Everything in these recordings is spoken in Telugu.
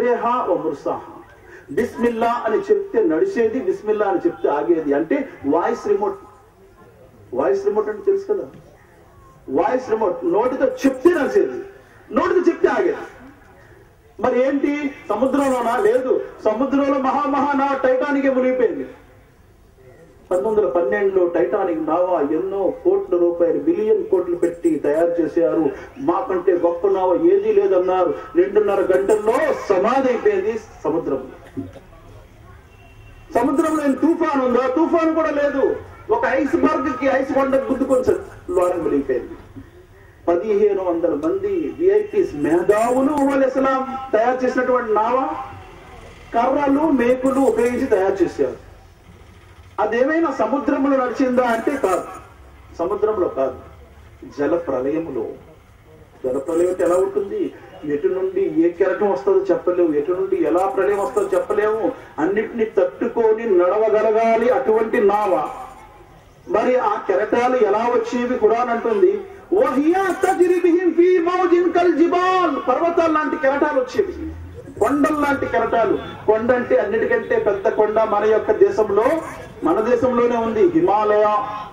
ముర్రేహా ఓ ముర్సాహా బిస్మిల్లా అని చెప్తే నడిచేది బిస్మిల్లా అని చెప్తే ఆగేది అంటే వాయిస్ రిమోట్ వాయిస్ రిమోట్ అంటే తెలుసు కదా వాయిస్ రిమోట్ నోటితో చెప్తే నడిచేది నోటితో చెప్తే ఆగేది మరి ఏంటి సముద్రంలోనా లేదు సముద్రంలో మహామహా నా టైటానికే మునిగిపోయింది పంతొమ్మిది వందల పన్నెండులో టైటానిక్ నావా ఎన్నో కోట్ల రూపాయలు బిలియన్ కోట్లు పెట్టి తయారు చేశారు మాకంటే గొప్ప నావ ఏదీ లేదన్నారు రెండున్నర గంటల్లో సమాధి అయిపోయింది సముద్రంలో సముద్రంలో ఏం తుఫాన్ ఉందా తుఫాన్ కూడా లేదు ఒక ఐస్ బర్గ్ కి ఐస్ కొండ గుద్దుకొని లోన మునిగిపోయింది పదిహేను వందల మంది విఐపీస్ మేధావులు అసలాం తయారు చేసినటువంటి నావ కర్రలు మేకులు ఉపయోగించి తయారు చేశారు అదేమైనా సముద్రంలో నడిచిందా అంటే కాదు సముద్రంలో కాదు జల ప్రళయములో జల ప్రళయం అంటే ఎలా ఉంటుంది ఎటు నుండి ఏ కెరటం వస్తుందో చెప్పలేము ఎటు నుండి ఎలా ప్రళయం వస్తుందో చెప్పలేము అన్నిటిని తట్టుకొని నడవగలగాలి అటువంటి నావ మరి ఆ కెరటాలు ఎలా వచ్చేవి కూడా అంటుంది "వహియా తజ్రి బిహిం ఫీ మౌజిన్ కల్ జిబాల్." పర్వతాల లాంటి కెరటాలు వచ్చేవి కొండల లాంటి కెరటాలు కొండ అంటే అన్నిటికంటే పెద్ద కొండ మన యొక్క దేశంలో మన దేశంలోనే ఉంది హిమాలయ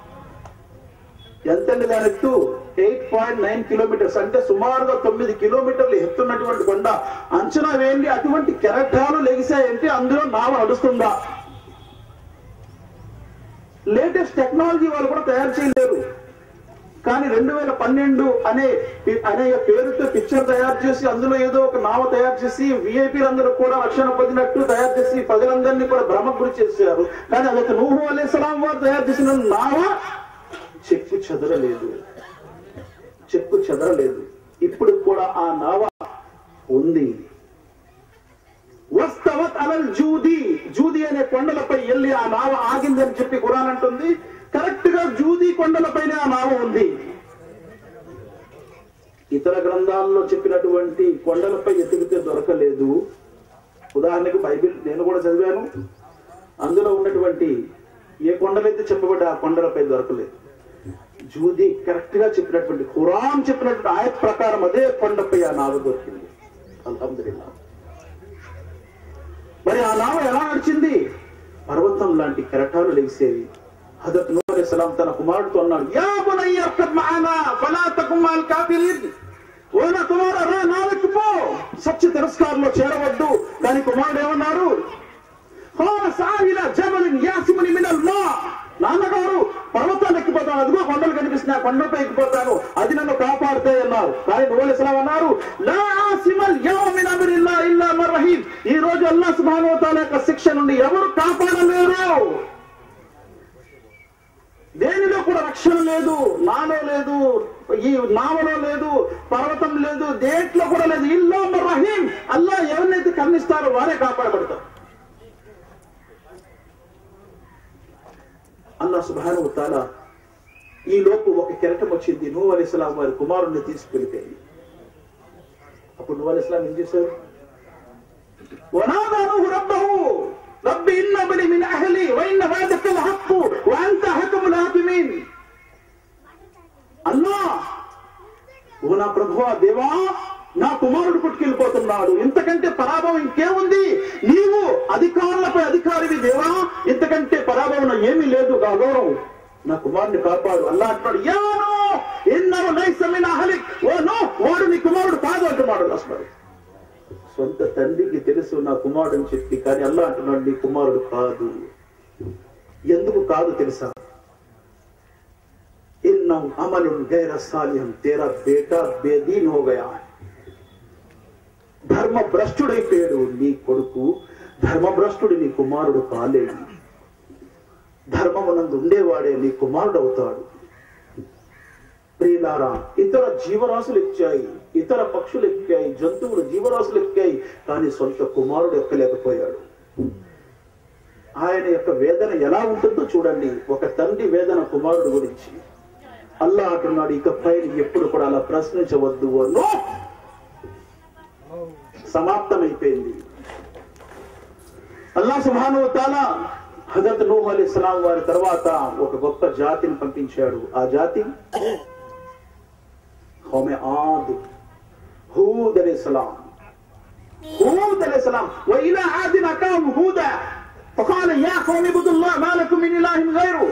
ఎంతండి దాని ఎత్తు ఎయిట్ పాయింట్ నైన్ కిలోమీటర్స్ అంటే సుమారుగా తొమ్మిది కిలోమీటర్లు ఎత్తున్నటువంటి కొండ అంచనా వేయండి అటువంటి కెరటాలు లెగిసాయంటే అందులో నావ నడుస్తుందా లేటెస్ట్ టెక్నాలజీ వాళ్ళు కూడా తయారు చేయలేరు కానీ రెండు వేల పన్నెండు అనే అనే పేరుతో పిక్చర్ తయారు చేసి అందులో ఏదో ఒక నావ తయారు చేసి విఐపీలందరూ కూడా రక్షణ పొందినట్టు తయారు చేసి ప్రజలందరినీ కూడా భ్రమ గురి చేశారు కానీ అదొక నూహు అలే సలాం వారు తయారు చేసిన నావ చెక్కు చెదరలేదు చెక్కు చెదరలేదు ఇప్పుడు కూడా ఆ నావ ఉంది వస్తవత్ అలల్ జూది జూది అనే కొండలపై వెళ్ళి ఆ నావ ఆగిందని చెప్పి ఖురాన్ అంటుంది కరెక్ట్ గా జూది కొండలపైనే ఆ నావ ఉంది ఇతర గ్రంథాల్లో చెప్పినటువంటి కొండలపై ఎతికితే దొరకలేదు ఉదాహరణకు బైబిల్ నేను కూడా చదివాను అందులో ఉన్నటువంటి ఏ కొండలైతే చెప్పబడ్డా ఆ కొండలపై దొరకలేదు జూది కరెక్ట్ గా చెప్పినటువంటి ఖురాన్ చెప్పినటువంటి ఆయత్ ప్రకారం అదే కొండపై ఆ నావ దొరికింది అల్హమ్దులిల్లా మరి ఆ నావ ఎలా నడిచింది పర్వతం లాంటి కెరటాలు లేసేవి హజరత్ నూహ్ అలైహిస్ సలాం తన కుమారుడితో అన్నాడు యా బునయ్య అర్కబ్ మఅనా ఫలా తకుమ్ మల్ కాఫిరిన్ ఓ నా కుమార రా నావెక్కి పో సత్య తిరస్కారంలో చేరవద్దు దాని కుమారుడు ఏమన్నారు "ఖాల సాహిల జబలిన్ యాసిముని మినల్ మా నాన్నగారు పర్వతాలు ఎక్కిపోతాను అదిగో కొండలు కనిపిస్తున్నాయి ఆ కొండలపై ఎక్కిపోతాను అది నన్ను కాపాడుతాయి అన్నారు కానీ నువ్వు ఇస్లాం అన్నారు లా ఆసిమల్ యౌమ మిన్ అమ్రిల్లా ఇల్లా మర్ రహీమ్ ఈ రోజు అల్లాహ్ సుబ్హానహు వ తఆలా యొక్క శిక్ష నుండి ఎవరు కాపాడలేరు దేనిలో కూడా రక్షణ లేదు నాలో లేదు ఈ నావలో లేదు పర్వతం లేదు దేంట్లో కూడా లేదు ఇల్లా మర్ రహీం అల్లా ఎవరినైతే కరుణిస్తారో వారే కాపాడబడతారు అల్లా సుబ్హానహు వ తఆలా ఈ లోపు ఒక కెరటం వచ్చింది నూహ్ అలైహిస్సలాం వారి కుమారుణ్ణి తీసుకెళ్ళిపోయింది అప్పుడు నూహ్ అలైహిస్సలాం ఏం చేశారు ونادى نوح ربه رب إن ابني من أهلي وإن وعدك الحق وأنت حكم الحاكمين అల్లా ఓ నా ప్రభువా దేవా నా కుమారుడు పుట్టుకెళ్ళిపోతున్నాడు ఇంతకంటే పరాభవం ఇంకేముంది నీవు అధికారులపై అధికారివి దేవా ఇంతకంటే పరాభవం ఏమీ లేదు గౌరవం నా కుమారుని కాపాడు అల్లా అంటున్నాడు యానో ఎన్నో నైసమిన అహలిక్ ఓ నో వాడు నీ కుమారుడు కాదు అంటున్నాడు అసలు సొంత తండ్రికి తెలుసు నా కుమారుడు అని చెప్పి కానీ అల్లా అంటున్నాడు నీ కుమారుడు కాదు ఎందుకు కాదు తెలుసా ఇన్నం అమలున్ గైర సాలిహం తేరా బేటా బేదీన్ హో గయా ధర్మ భ్రష్టుడైపోయాడు నీ కొడుకు ధర్మభ్రష్టుడు నీ కుమారుడు కాలేడు ధర్మమునందు ఉండేవాడే నీ కుమారుడు అవుతాడు ప్రియులారా ఇతర జీవరాశులు ఎక్కాయి ఇతర పక్షులు ఎక్కాయి జంతువులు జీవరాశులు ఎక్కాయి కానీ సొంత కుమారుడు ఎక్కలేకపోయాడు ఆయన యొక్క వేదన ఎలా ఉంటుందో చూడండి ఒక తండ్రి వేదన కుమారుడు గురించి అల్లా అంటున్నాడు ఇకపై ఎప్పుడు కూడా అలా ప్రశ్నించవద్దు అన్నో సమాప్తమైపోయింది అల్లా సుబ్హాను తాలా హజరత్ నూహ్ అలీ ఇస్లాం వారి తర్వాత ఒక గొప్ప జాతిని పంపించాడు ఆ జాతి హోమె ఆద్ హూద్ అలీ ఇస్లాం హూద్ అలైహిస్సలాం وإلى عاد أخاهم هودا فقال يا قوم اعبدوا الله ما لكم من إله غيره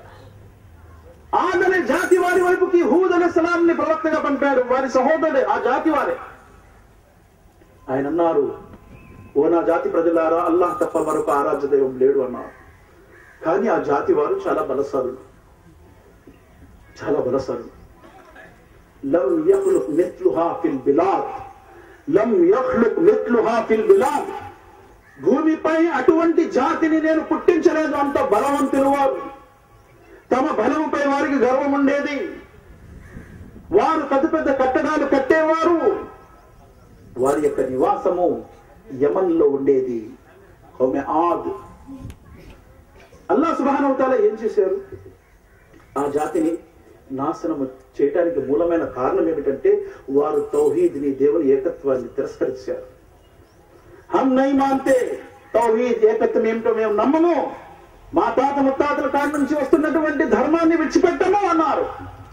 ఆదనే జాతి వారి వైపుకి హూద్ అనే సలాంని ప్రవక్తగా పంపాడు వారి సహోదరుడే ఆ జాతి వారే ఆయన అన్నారు ఓ నా జాతి ప్రజలారా అల్లాహ్ తప్ప మరొక ఆరాధ్య దైవం లేడు అన్నారు కానీ ఆ జాతి వారు చాలా బలసారులు చాలా బలసారులు లం యఖ్లుక్ మిత్లుహా ఫిల్ బిలాద్ లం యఖ్లుక్ మిత్లుహా ఫిల్ బిలాద్ భూమిపై అటువంటి జాతిని నేను పుట్టించలేదు అంత బలవంతులు వారు తమ బలముపై వారికి గర్వం ఉండేది వారు పెద్ద పెద్ద కట్టడాలు కట్టేవారు వారి యొక్క నివాసము యమన్ లో ఉండేది హోమె ఆద్ అల్లా సుబానవతాల ఏం చేశారు ఆ జాతిని నాశనం చేయడానికి మూలమైన కారణం ఏమిటంటే వారు తౌహీద్ని దేవుని ఏకత్వాన్ని తిరస్కరించారు హమ్ నై మాంతే తౌహీద్ ఏకత్వం ఏమిటో మేము నమ్మము మా తాత ముత్తాతల కాడి నుంచి వస్తున్నటువంటి ధర్మాన్ని విడిచిపెట్టము అన్నారు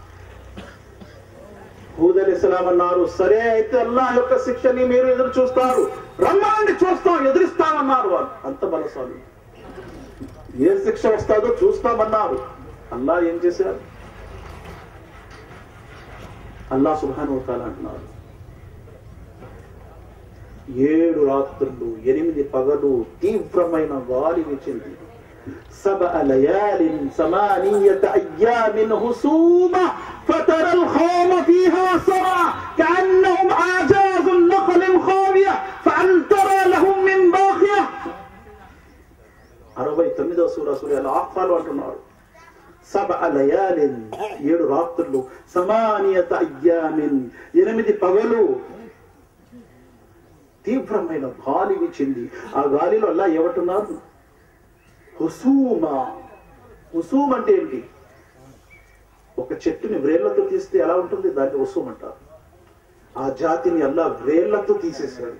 హూద్ అలీస్లాం అన్నారు సరే అయితే అల్లాహ్ యొక్క శిక్షని మీరు ఎదురు చూస్తారు రమ్మాన్ని చూస్తాం ఎదురిస్తామన్నారు వారు అంత బలసాలు ఏ శిక్ష వస్తాదో చూస్తామన్నారు అల్లా ఏం చేశారు అల్లా సుభాను అంటున్నారు ఏడు రాత్రులు ఎనిమిది పగలు తీవ్రమైన గాలి వీచింది سبع ليال ثمانية أيام هسومة فترى الخوم فيها سرعى كأنهم أعجاز نخل خاوية فهل ترى لهم من باقية అరవై తొమ్మిదవ సూర సూర్యాల ఆహ్వాలు అంటున్నారు సబ అలయాలిన్ ఏడు రాత్రులు సమానియత అయ్యామిన్ ఎనిమిది పగలు తీవ్రమైన గాలి వీచింది ఆ గాలిలో అలా ఏమంటున్నారు హుసూమ హుసూమ్ అంటే ఏంటి ఒక చెట్టుని వ్రేళ్లతో తీస్తే ఎలా ఉంటుంది దాన్ని హుసూమ్ అంటారు ఆ జాతిని అల్లా వ్రేళ్లతో తీసేశాడు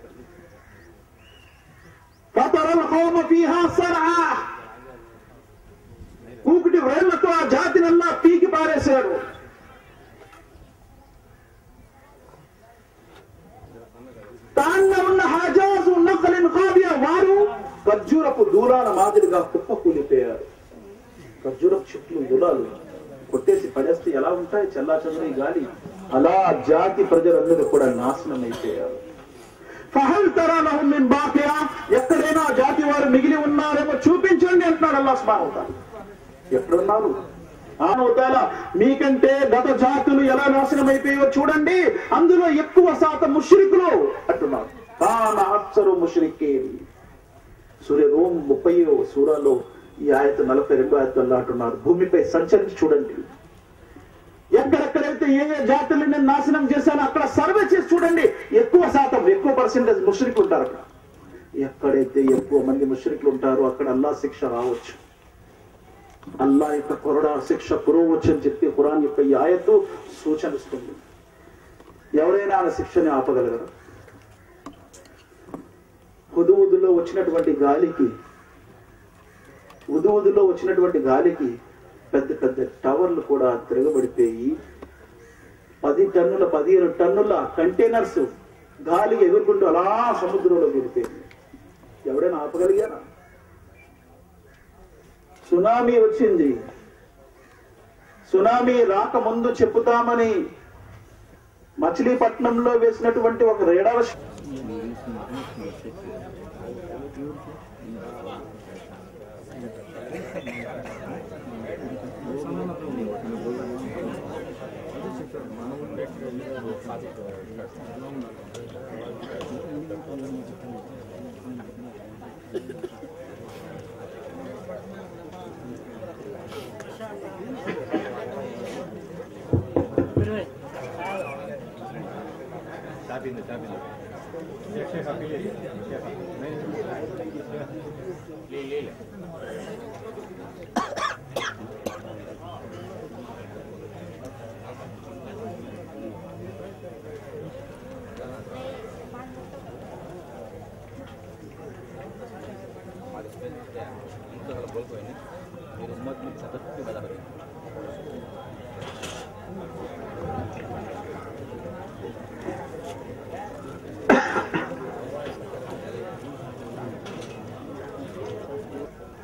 ఫతరల్ ఖౌమ ఫీహా సర్ఆ కూకుటి వ్రేళ్లతో ఆ జాతిని అల్లా పీకి పారేశాడు తాన్న ఉన్న హజాజు నఖలిన్ ఖాబియా వారు ఖర్జూరపు దూరాల మాదిరిగా కుప్ప కూలిపోయారు ఖర్జూరపు చెట్లు దూరాలు కొట్టేసి పడేస్తే ఎలా ఉంటాయి చల్లా చదువు గాలి అలా జాతి ప్రజలందరూ కూడా నాశనం అయిపోయారు ఫహల్ తరాలహుం మిన్ బాకియా ఎక్కడైనా ఆ జాతి వారు మిగిలి ఉన్నారేమో చూపించండి అంటున్నాడు అల్లా సుబ్హానహు ఎక్కడున్నారు ఆనవతాల మీకంటే గత జాతులు ఎలా నాశనం అయిపోయాయో చూడండి అందులో ఎక్కువ శాతం ముష్రికులు అంటున్నారు కాన అక్సరు ముష్రికేన్ సూర్య రోమ్ ముప్పై సూరాలో ఈ ఆయత నలభై రెండు ఆయతల్లో అంటున్నారు భూమిపై సంచరించి చూడండి ఎక్కడెక్కడైతే ఏ ఏ జాతులు నేను నాశనం చేశానో అక్కడ సర్వే చేసి చూడండి ఎక్కువ శాతం ఎక్కువ పర్సెంటేజ్ ముష్రికులు ఉంటారు అక్కడ ఎక్కడైతే ఎక్కువ మంది ముష్రికులు ఉంటారో అక్కడ అల్లా శిక్ష రావచ్చు అల్లా యొక్క కొరడా శిక్ష కురవచ్చు అని చెప్పి ఖురాన్ యొక్క ఈ ఆయత్తు సూచనిస్తుంది ఎవరైనా ఆ శిక్షని ఆపగలగరు హుదువుదులో వచ్చినటువంటి గాలికి ఉదువుదులో వచ్చినటువంటి గాలికి పెద్ద పెద్ద టవర్లు కూడా తిరగబడిపోయి పది టన్నుల పదిహేను టన్నుల కంటైనర్స్ గాలికి ఎగురుకుంటూ అలా సముద్రంలో వెళ్ళిపోయింది ఎవరైనా ఆపగలిగారా సునామీ వచ్చింది సునామీ రాకముందు చెప్పుతామని మచిలీపట్నంలో వేసినటువంటి ఒక రేడార్ చాపింది చాపింది షేక్ షేక్ అప్పి షేక్ లే లే లే మీరు ఉమ్మత్ మీకు సతత్ బదా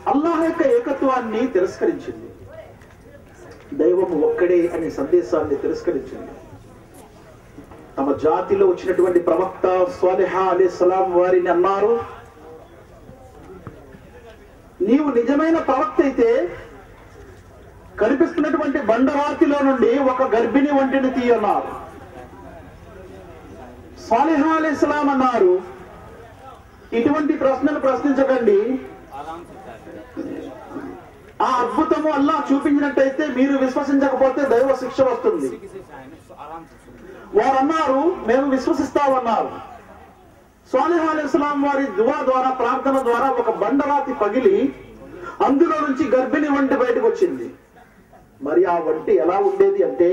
అల్లాహ్ యొక్క ఏకత్వాన్ని తిరస్కరించింది దైవం ఒక్కడే అనే సందేశాన్ని తిరస్కరించింది తమ జాతిలో వచ్చినటువంటి ప్రవక్త స్వాలిహా అలీ సలాం వారిని అన్నారు నీవు నిజమైన ప్రవక్త అయితే కనిపిస్తున్నటువంటి బండరాతిలో నుండి ఒక గర్భిణి వంటిని తీయన్నారు సాలిహా అలీ సలాం అన్నారు ఇటువంటి ప్రశ్నలు ప్రశ్నించకండి ఆ అద్భుతము అల్లా చూపించినట్టయితే మీరు విశ్వసించకపోతే దైవ శిక్ష వస్తుంది వారు అన్నారు మేము విశ్వసిస్తామన్నారు స్వాలిహా అలైహిస్సలాం వారి దువా ద్వారా ప్రార్థన ద్వారా ఒక బండరాతి పగిలి అందులో నుంచి గర్భిణి వంటి బయటకు వచ్చింది మరి ఆ వంటి ఎలా ఉండేది అంటే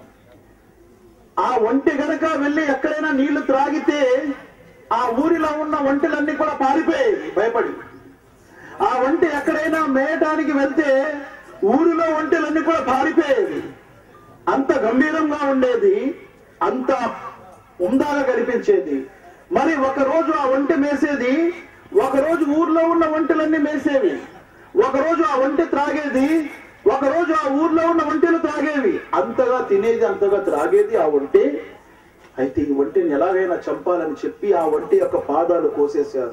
ఆ ఒంటి గనక వెళ్ళి ఎక్కడైనా నీళ్లు త్రాగితే ఆ ఊరిలో ఉన్న ఒంటెలన్నీ కూడా పారిపోయేవి భయపడి ఆ ఒంటి ఎక్కడైనా మేయటానికి వెళ్తే ఊరిలో ఒంటెలన్నీ కూడా పారిపోయేవి అంత గంభీరంగా ఉండేది అంత ఉందాగా కనిపించేది మరి ఒక రోజు ఆ ఒంటె మేసేది ఒక రోజు ఊర్లో ఉన్న ఒంటెలన్నీ మేసేవి ఒక రోజు ఆ ఒంటె త్రాగేది ఒక రోజు ఆ ఊర్లో ఉన్న ఒంటెలు త్రాగేవి అంతగా తినేది అంతగా త్రాగేది ఆ ఒంటె అయితే ఈ ఒంటెని ఎలాగైనా చంపాలని చెప్పి ఆ ఒంటె యొక్క పాదాలు కోసేశారు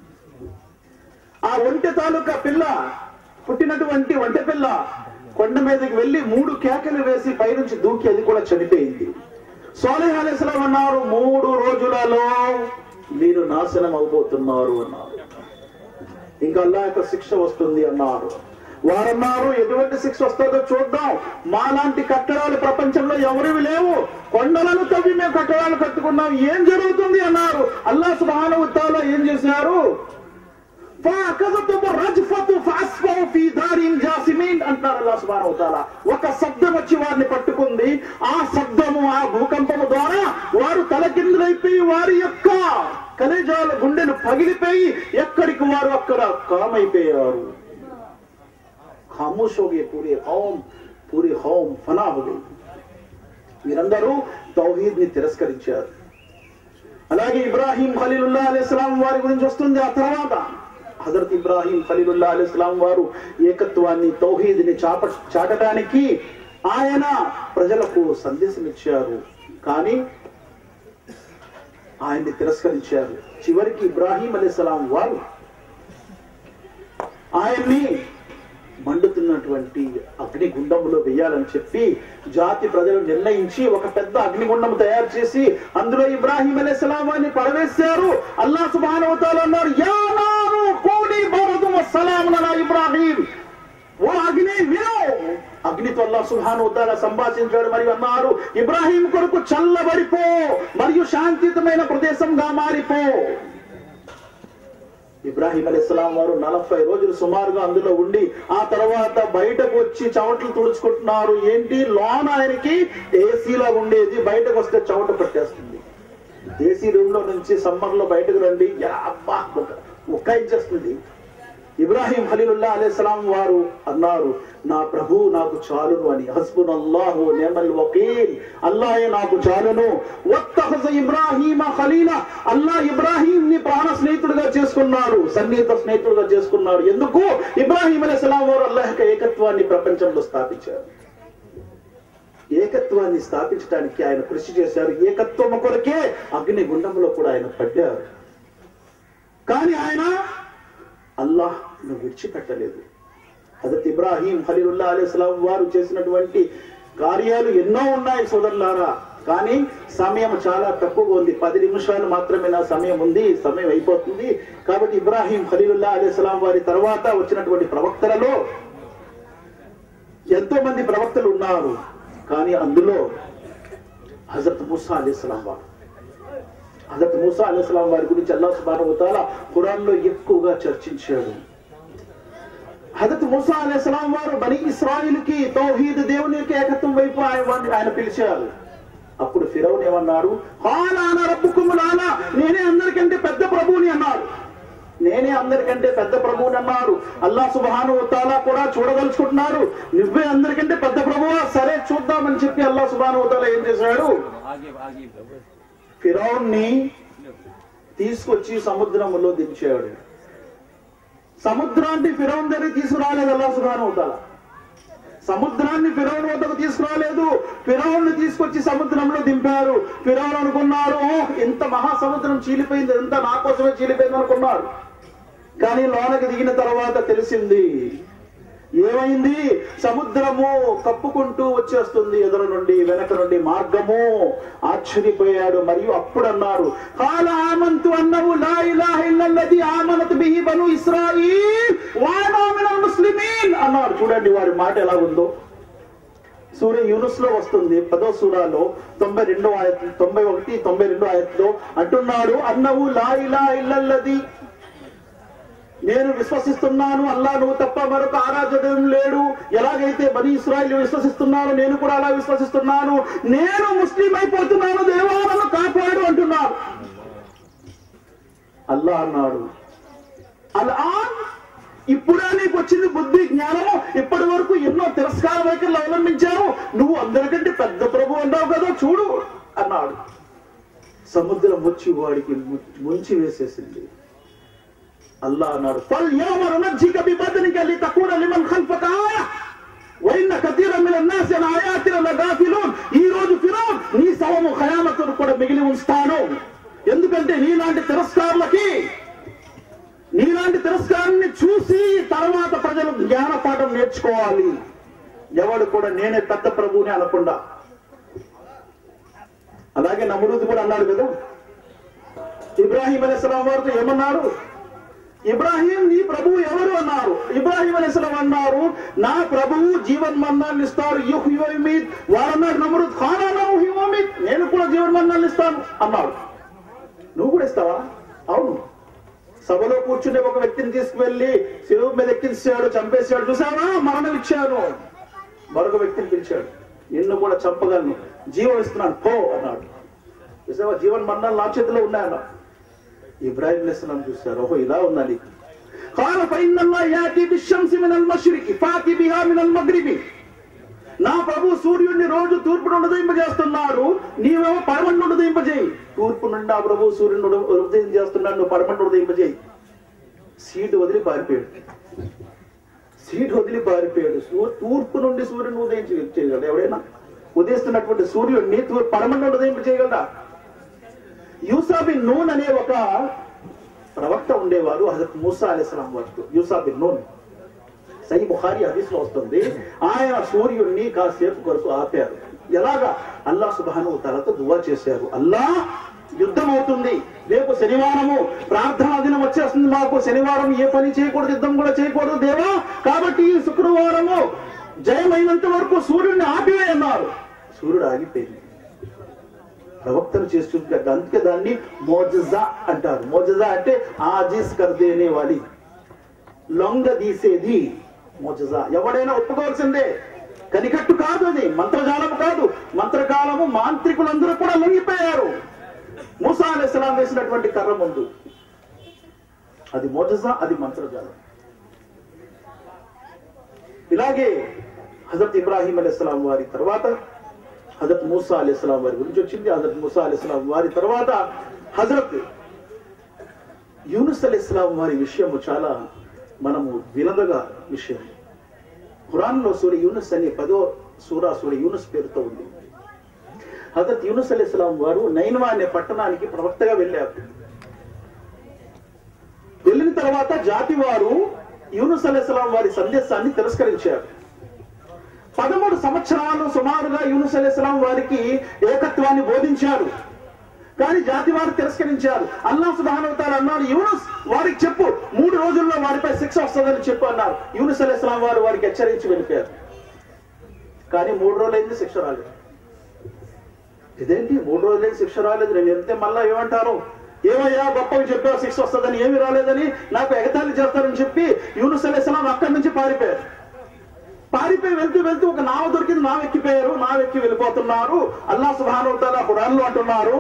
ఆ ఒంటె తాలూకా పిల్ల పుట్టినటువంటి ఒంటె పిల్ల కొండ మీదకి వెళ్లి మూడు కేకలు వేసి పైనుంచి దూకి అది కూడా చనిపోయింది సోలెహ్ అలైస్లాం అన్నారు మూడు రోజులలో మీరు నాశనం అవబోతున్నారు అన్నారు ఇంకా అల్లా యొక్క శిక్ష వస్తుంది అన్నారు వారన్నారు ఎటువంటి శిక్ష వస్తుందో చూద్దాం మాలాంటి కట్టడాలు ప్రపంచంలో ఎవరివి లేవు కొండలను తవ్వి మేము కట్టడాలు కట్టుకున్నాం ఏం జరుగుతుంది అన్నారు అల్లా సుబ్హానహు తాలా ఏం చేశారు ఫాకజతుము రజ్ఫతు ఫాస్ఫౌ ఫీ దారిన్ జాసిమీన్ అంటారు అల్లాహ్ సుబ్హానహు వతాలా ఒక శబ్దం వచ్చి వారిని పట్టుకుంది ఆ శబ్దము ఆ భూకంపము ద్వారా వారు తలకిందులైపోయి వారి యొక్క కలేజాల గుండెలు పగిలిపోయి ఎక్కడికి వారు అక్కడ కామైపోయారు खामोश हो गए पूरे कौम पूरी कौम फना हो गई వీరందరూ తౌహీద్ ని తిరస్కరించారు అలాగే ఇబ్రాహీం ఖలీలుల్లా అలైహిస్సలాం వారి గురించి వస్తుంది ఆ తర్వాత హజరత్ ఇబ్రాహీం ఖలీలుల్లా అలైహిస్సలాం వారు ఏకత్వాన్ని తౌహీద్ ని చాప చాటడానికి ఆయన ప్రజలకు సందేశం ఇచ్చారు కానీ ఆయన్ని తిరస్కరించారు చివరికి ఇబ్రాహీం అలైహిస్సలాం వారు ఆయన్ని మండుతున్నటువంటి అగ్నిగుండంలో వేయాలని చెప్పి జాతి ప్రజలు నిర్ణయించి ఒక పెద్ద అగ్నిగుండం తయారు చేసి అందులో ఇబ్రాహీం అలైహిస్సలాం అని పడవేశారు అల్లా సుబ్హానహు తాలా అన్నారు యా నారు కూని బరదు వస్సలామున్ అలా ఇబ్రాహీం ఓ అగ్ని విను అగ్నితో అల్లా సుబ్హానహు తాలా సంభాషించాడు మరియు అన్నారు ఇబ్రాహీం కొరకు చల్లబడిపో మరియు శాంతియుతమైన ప్రదేశంగా మారిపో ఇబ్రాహీం అలీస్లాం వారు నలభై రోజులు సుమారుగా అందులో ఉండి ఆ తర్వాత బయటకు వచ్చి చవట్లు తుడుచుకుంటున్నారు ఏంటి లోన ఆయనకి ఏసీలా ఉండేది బయటకు వస్తే చవట పట్టేస్తుంది ఏసీ రూమ్ లో నుంచి సమ్మర్ లో బయటకు రండి యా అబ్బా ఉక్కాయించేస్తుంది ఇబ్రాహీం ఖలీలుల్లా అలైహిస్సలాం వారు అన్నారు నా ప్రభు నాకు చాలును అని హస్బున్ అల్లాహు నియమల్ వకీల్ అల్లాహే నాకు చాలును వత్తఖజ ఇబ్రాహీమ ఖలీల అల్లా ఇబ్రాహీం ని ప్రాణ స్నేహితుడిగా చేసుకున్నాడు సన్నిహిత స్నేహితుడిగా చేసుకున్నాడు ఎందుకు ఇబ్రాహీం అలైహిస్సలాం వారు అల్లాహ్ యొక్క ఏకత్వాన్ని ప్రపంచంలో స్థాపించారు ఏకత్వాన్ని స్థాపించడానికి ఆయన కృషి చేశారు ఏకత్వం కొరకే అగ్ని గుండంలో కూడా ఆయన పడ్డారు కానీ ఆయన అల్లాహ్ ను విడిచిపెట్టలేదు హజరత్ ఇబ్రాహీం ఖలీలుల్లా అలైహిస్సలాం వారు చేసినటువంటి కార్యాలు ఎన్నో ఉన్నాయి సోదరులారా కానీ సమయం చాలా తక్కువగా ఉంది పది నిమిషాలు మాత్రమే నా సమయం ఉంది సమయం అయిపోతుంది కాబట్టి ఇబ్రాహీం ఖలీలుల్లా అలైహిస్సలాం వారి తర్వాత వచ్చినటువంటి ప్రవక్తలలో ఎంతో మంది ప్రవక్తలు ఉన్నారు కానీ అందులో హజరత్ ముసా అలీస్లాం వారు హజరత్ మూసా అలీస్లాం వారి గురించి అల్లా సుబాను తాలా ఖురాన్ లో ఎక్కువగా చర్చించాడు హజరత్ మూసా అలీస్లాం వారు బని ఇస్రాయిల్ కి తౌహీద్ దేవుని యొక్క ఏకత్వం వైపు ఆయన వారిని- ఆయన పిలిచారు అప్పుడు ఫిరౌన్ ఏమన్నారు హాలాన రబ్బుకుములాలా నేనే అందరికంటే పెద్ద ప్రభువుని అన్నారు నేనే అందరికంటే పెద్ద ప్రభువుని అన్నారు అల్లా సుబహాను తాలా కూడా చూడదలుచుకుంటున్నారు నువ్వే అందరికంటే పెద్ద ప్రభువా సరే చూద్దామని చెప్పి అల్లా సుబహాను తాలా ఏం చేశాడు आगे आगे ఫిరౌన్ ని తీసుకొచ్చి సముద్రములో దించాడు సముద్రాన్ని ఫిరౌన్ దగ్గర తీసుకురాలేదు అల్లా సుఖాను అవుతాల సముద్రాన్ని ఫిరౌన్ వద్దకు తీసుకురాలేదు ఫిరౌన్ తీసుకొచ్చి సముద్రంలో దింపారు ఫిరౌన్ అనుకున్నారు "ఓ, ఇంత మహాసముద్రం చీలిపోయింది ఎంత నా కోసమే చీలిపోయింది అనుకున్నారు కానీ లోనకి దిగిన తర్వాత తెలిసింది ఏమైంది సముద్రము కప్పుకుంటూ వచ్చేస్తుంది ఎదురు నుండి వెనక నుండి మార్గము ఆశ్చర్యపోయాడు మరియు అప్పుడు అన్నారు కాల ఆమంతు అన్నవు లా ఇలాహ ఇల్లల్లది ఆమనత్ బిహి బను ఇస్రాయిల్ వానా మినల్ ముస్లిమీన్ అన్నారు చూడండి వారి మాట ఎలా ఉందో సూర్య యూనుస్ లో వస్తుంది పదో సూరాలో తొంభై రెండో ఆయత్ తొంభై ఒకటి తొంభై రెండో ఆయత్లో అంటున్నాడు అన్నవు లా ఇలా ఇల్లల్లది నేను విశ్వసిస్తున్నాను అల్లా నువ్వు తప్ప మరొక ఆరాధన లేడు ఎలాగైతే బని ఇస్రాయిల్ విశ్వసిస్తున్నాను నేను కూడా అలా విశ్వసిస్తున్నాను నేను ముస్లిం అయిపోతున్నాను దేవా నన్ను కాపాడు అంటున్నారు అల్లా అన్నాడు అలా ఇప్పుడే నీకు వచ్చింది బుద్ధి జ్ఞానము ఇప్పటి వరకు ఎన్నో తిరస్కార వైఖరులు అవలంబించావు నువ్వు అందరికంటే పెద్ద ప్రభు అన్నావు కదా చూడు అన్నాడు సముద్రం వచ్చి వాడికి ము- ముంచి వేసేసింది అల్లా అన్నాడు ఫల్ యామర్ నజ్జిక బి బదనిక లి తకూన లిమన్ ఖల్ఫక ఆయ వైన్న కతీర మిన الناس عن آياتنا لغافلون ఈ రోజు ఫిరౌన్ నీ శవము ఖయామతును కూడా మిగిలి ఉంచుతాను ఎందుకంటే నీలాంటి తిరస్కారులకి నీలాంటి తిరస్కారాన్ని చూసి తర్వాత ప్రజలు జ్ఞానపాఠం నేర్చుకోవాలి ఎవడు కూడా నేనే పెద్ద ప్రభువుని అనకుండా అలాగే నమరుద్ కూడా అన్నాడు కదా ఇబ్రాహీం అలైహిస్సలాం వారితో ఏమన్నారు ఇబ్రాహీం నీ ప్రభువు ఎవరు అన్నారు ఇబ్రాహీం అలైహిస్సలాం అన్నారు నా ప్రభువు జీవన్మరణాన్ని ఇస్తారు యుహ్ యుమీద్ వారన్నాడు నమరుద్ ఖానా యుమీద్ నేను కూడా జీవన్మరణాన్ని ఇస్తాను అన్నాడు నువ్వు కూడా ఇస్తావా అవును సభలో కూర్చునే ఒక వ్యక్తిని తీసుకువెళ్లి శిలువు మీద ఎక్కించాడు చంపేశాడు చూసావా మరణం ఇచ్చాను మరొక వ్యక్తిని పిలిచాడు నిన్ను కూడా చంపగలను జీవం ఇస్తున్నాను పో అన్నాడు చూసావా జీవన్ మరణాలు నా చేతిలో ఉన్నాయన్న ఇబ్రాహిం అలైహిస్సలాం చూశారు ఓహో ఇలా ఉందా నీకు قال فإن الله يأتي بالشمس من المشرق فأتي بها من المغرب నా ప్రభు సూర్యుడిని రోజు తూర్పు నుండి ఉదయింపజేస్తున్నాడు నీవేమో పడమటి నుండి ఉదయింపజేయి తూర్పు నుండి ఆ ప్రభు సూర్యుని ఉద- ఉదయం చేస్తున్నాడు నువ్వు పడమటి నుండి ఉదయింపజేయి సీటు వదిలి పారిపోయాడు సీటు వదిలి పారిపోయాడు సూ- తూర్పు నుండి సూర్యుని ఉదయం చే- చేయగలడు ఎవడైనా ఉదయిస్తున్నటువంటి సూర్యుడిని తూర్పు పడమటి నుండి ఉదయింప చేయగలడా యూసాబిన్ నూన్ అనే ఒక ప్రవక్త ఉండేవారు హజరత్ మూసా అలీస్లాం వారు యూసాబిన్ నూన్ సై బుఖారి హదీస్ లో వస్తుంది ఆయన సూర్యుడిని కాసేపు కొరకు ఆపారు ఎలాగా అల్లా సుబాను తలతో దువా చేశారు అల్లా యుద్ధం అవుతుంది రేపు శనివారము ప్రార్థనా దినం వచ్చేస్తుంది మాకు శనివారం ఏ పని చేయకూడదు యుద్ధం కూడా చేయకూడదు దేవా కాబట్టి ఈ శుక్రవారము జయమైనంత వరకు సూర్యుడిని ఆపివేయన్నారు సూర్యుడు ఆగిపోయింది ప్రవక్తలు చేస్తుంటారు అందుకే దాన్ని మోజజా అంటారు మోజజా అంటే ఆజీస్ కర్దేనే వాలి లొంగ తీసేది మోజజా ఎవడైనా ఒప్పుకోవాల్సిందే కనికట్టు కాదు అది మంత్రజాలము కాదు మంత్రకాలము మాంత్రికులందరూ కూడా లొంగిపోయారు మూసా అలైహిస్సలాం వేసినటువంటి కర్ర ముందు అది మోజజా అది మంత్రజాలం ఇలాగే హజరత్ ఇబ్రాహీం అలైహిస్సలాం వారి తర్వాత హజరత్ మూసా అలైహిస్సలాం వారి గురించి వచ్చింది హజరత్ మూసా అలైహిస్సలాం వారి తర్వాత హజరత్ యూనుస్ అలైహిస్సలాం వారి విషయము చాలా మనము వినదగా విషయం ఖురాన్ లో సూర్య యూనుస్ అనే పదో సూరా సూర్య యూనుస్ పేరుతో ఉంది హజరత్ యూనుస్ అలైహిస్సలాం వారు నైన్వా అనే పట్టణానికి ప్రవక్తగా వెళ్ళారు వెళ్ళిన తర్వాత జాతి వారు యూనుస్ అలైహిస్సలాం వారి సందేశాన్ని తిరస్కరించారు పదమూడు సంవత్సరాలు సుమారుగా యూనుస్ అలైహిస్సలాం వారికి ఏకత్వాన్ని బోధించారు కానీ జాతి వారు తిరస్కరించారు అల్లా సుబానవతాలు అన్నారు యూనుస్ వారికి చెప్పు మూడు రోజుల్లో వారిపై శిక్ష వస్తుందని చెప్పు అన్నారు యూనుస్ అలైహిస్సలాం వారు వారికి హెచ్చరించి వెళ్ళిపోయారు కానీ మూడు రోజులైంది శిక్ష రాలేదు ఇదేంటి మూడు రోజులైంది శిక్ష రాలేదు నేను వెళ్తే మళ్ళా ఏమంటారు ఏమయ్యా గొప్పవి చెప్పావు శిక్ష వస్తుందని ఏమి రాలేదని నాకు ఎగతాళి చేస్తారని చెప్పి యూనుస్ అలైహిస్సలాం అక్కడి నుంచి పారిపోయారు పారిపోయి వెళ్తూ వెళ్తూ ఒక నావ దొరికింది నావ ఎక్కిపోయారు నావ ఎక్కి వెళ్ళిపోతున్నారు అల్లా సుబానుతాల ఖురాన్లో అంటున్నారు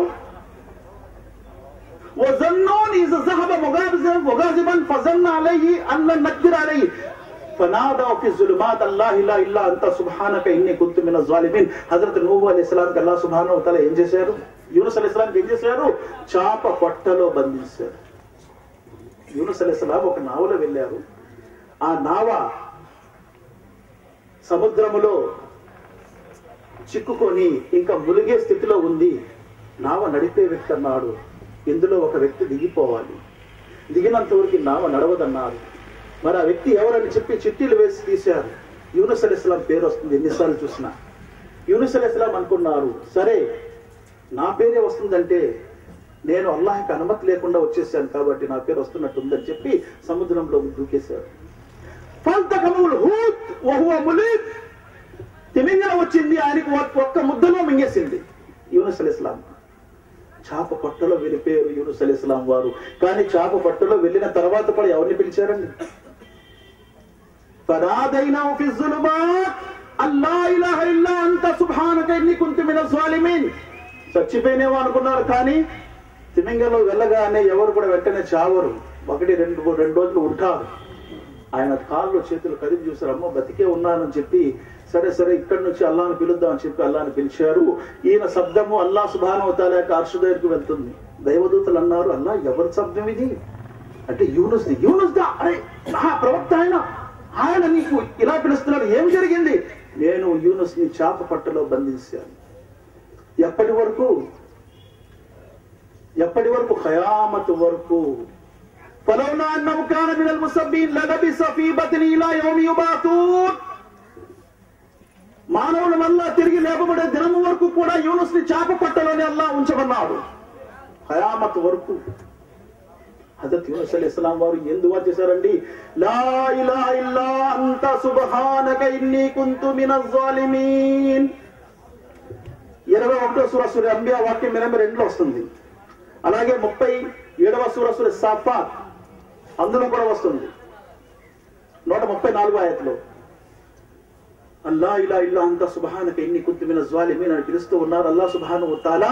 وظنون إذا ذهب مغاضبا مغاضبا فظن عليه أن لن نقدر عليه فنادوا في الظلمات الله لا إلا أنت سبحانك إني كنت من الظالمين హజరత్ నూహు అలైహిస్సలాం కి అల్లాహ్ సుబ్హానహు వ తఆలా ఏం చేశారు యూనుస్ అలైహిస్సలాం ఏం చేశారు చాప పొట్టలో బంధించారు యూనుస్ అలైహిస్సలాం ఒక నావలో వెళ్ళారు ఆ నావ సముద్రములో చిక్కుకొని ఇంకా మునిగే స్థితిలో ఉంది నావ నడిపే వ్యక్తి అన్నాడు ఇందులో ఒక వ్యక్తి దిగిపోవాలి దిగినంత వరకు నావ నడవదన్నారు మరి ఆ వ్యక్తి ఎవరని చెప్పి చిట్టీలు వేసి తీశారు యూనుస్ అలీ ఇస్లాం పేరు వస్తుంది ఎన్నిసార్లు చూసినా యూనుస్ అలీ ఇస్లాం అనుకున్నారు సరే నా పేరే వస్తుందంటే నేను అల్లాహకి అనుమతి లేకుండా వచ్చేసాను కాబట్టి నా పేరు వస్తున్నట్టుందని చెప్పి సముద్రంలో దూకేశారు ఫల్తకముల్ హూత్ వహువ ములీద్ తిమింగలం వచ్చింది ఆయనకు ఒక్క- ఒక్క ముద్దలో మింగేసింది యూనుస్ అలీ ఇస్లాం చాప పట్టలో వెళ్ళిపోయారు యూనుస్ అలీ ఇస్లాం వారు కానీ చాప పట్టలో వెళ్ళిన తర్వాత కూడా ఎవరిని పిలిచారండి فناديناه في الظلمات أن لا إله إلا أنت سبحانك إني كنت من الظالمين చచ్చిపోయినేమో అనుకున్నారు కానీ తిమింగలో వెళ్ళగానే ఎవరు కూడా వెంటనే చావరు ఒకటి రెండు రెండు రోజులు ఉంటారు ఆయన కాళ్ళు చేతులు కదిపి చూసారు అమ్మో బతికే ఉన్నానని చెప్పి సరే సరే ఇక్కడి నుంచి అల్లాను పిలుద్దాం అని చెప్పి అల్లాని పిలిచారు ఈయన శబ్దము అల్లా సుభానవతాల యొక్క అర్ష దగ్గరికి వెళ్తుంది దైవదూతలు అన్నారు అల్లా ఎవరి శబ్దం ఇది అంటే యూనుస్ యూనుస్ దా అరే మహా ప్రవక్త ఆయన ఆయన నీకు ఇలా పిలుస్తున్నాడు ఏం జరిగింది నేను యూనుస్ ని చాప పట్టలో బంధించాను ఎప్పటి వరకు ఎప్పటి వరకు ఖయామత్ వరకు فلولا انه كان من المسبين للبث في بطنه الى يوم يبعثون మానవుల వల్ల తిరిగి లేపబడే దినము వరకు కూడా యూనుస్ ని చాప పట్టలోనే అల్లా ఉంచమన్నాడు ఖయామత్ వరకు హజరత్ యూనుస్ అలీ ఇస్లాం వారు ఎందుకు చేశారండి లా ఇలాహ ఇల్లా అంత సుబ్హానక ఇన్నీ కుంతు మినజ్ జాలిమీన్ ఇరవై ఒకటో సూర సూర్య అంబియా వాక్యం ఎనభై రెండులో వస్తుంది అలాగే ముప్పై ఏడవ సూర సూర్య సాఫాత్ అందులో కూడా వస్తుంది నూట ముప్పై నాలుగో ఆయతలో అల్లా ఇలా ఇల్లా అంత సుబహానక ఎన్ని కుంతుమిన జ్వాలిమీన్ అని పిలుస్తూ ఉన్నారు అల్లా సుబహాను తాలా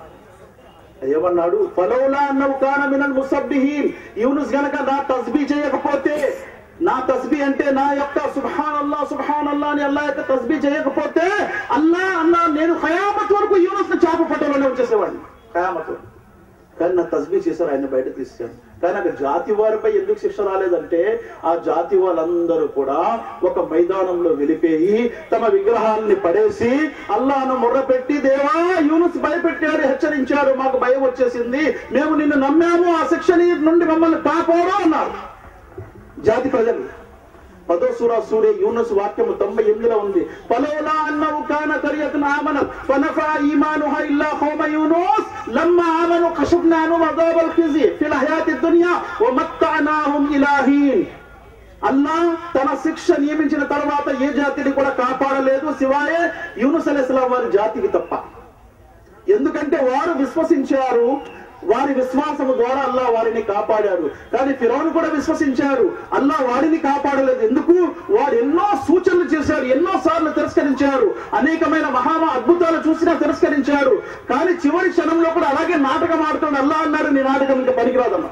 ఏమన్నాడు ఫలౌలా అన్నవు కాన మినల్ ముసబ్బిహీన్ యూనుస్ గనక నా తస్బీ చేయకపోతే నా తస్బీ అంటే నా యొక్క సుబ్హాన్ అల్లా సుబ్హాన్ అల్లా అని అల్లా యొక్క తస్బీ చేయకపోతే అల్లా అల్లా నేను ఖయామత్ వరకు యూనుస్ ని చాప పట్టలోనే ఉంచేసేవాడిని ఖయామత్ వరకు కానీ నా తస్బీ చేశారు ఆయన బయట తీసాను కానీ అక్కడ జాతి వారిపై ఎందుకు శిక్ష రాలేదంటే ఆ జాతి వాళ్ళందరూ కూడా ఒక మైదానంలో వెళ్ళిపోయి తమ విగ్రహాలని పడేసి అల్లాను మొర్రపెట్టి దేవా యూనుస్ భయపెట్టాడు హెచ్చరించాడు మాకు భయం వచ్చేసింది మేము నిన్ను నమ్మాము ఆ శిక్ష నీ నుండి మమ్మల్ని కాపాడు అన్నారు జాతి ప్రజలు పదో సూరా సూర్య యూనస్ వాక్యము తొంభై ఎనిమిదిలో ఉంది ఫలోలా అన్నవు కాన కరియతున ఆమన ఫనఫా ఈమానుహా ఇల్లా ఖౌమ యూనుస్ లమ్మా ఆమను కషబ్నాను అదాబల్ ఖిజి ఫిల్ హయాతి దునియా వ మత్తఅనాహుం ఇలాహీన్ అల్లా తన శిక్ష నియమించిన తర్వాత ఏ జాతిని కూడా కాపాడలేదు శివాయే యూనుస్ అలైహిస్సలాం వారి జాతికి తప్ప ఎందుకంటే వారు విశ్వసించారు వారి విశ్వాసము ద్వారా అల్లా వారిని కాపాడారు కానీ ఫిరౌను కూడా విశ్వసించారు అల్లా వారిని కాపాడలేదు ఎందుకు వారు ఎన్నో సూచనలు చేశారు ఎన్నో సార్లు తిరస్కరించారు అనేకమైన మహామా అద్భుతాలు చూసినా తిరస్కరించారు కానీ చివరి క్షణంలో కూడా అలాగే నాటకం ఆడుతుంది అల్లా అన్నారు నీ నాటకం ఇంకా పనికిరాదన్నా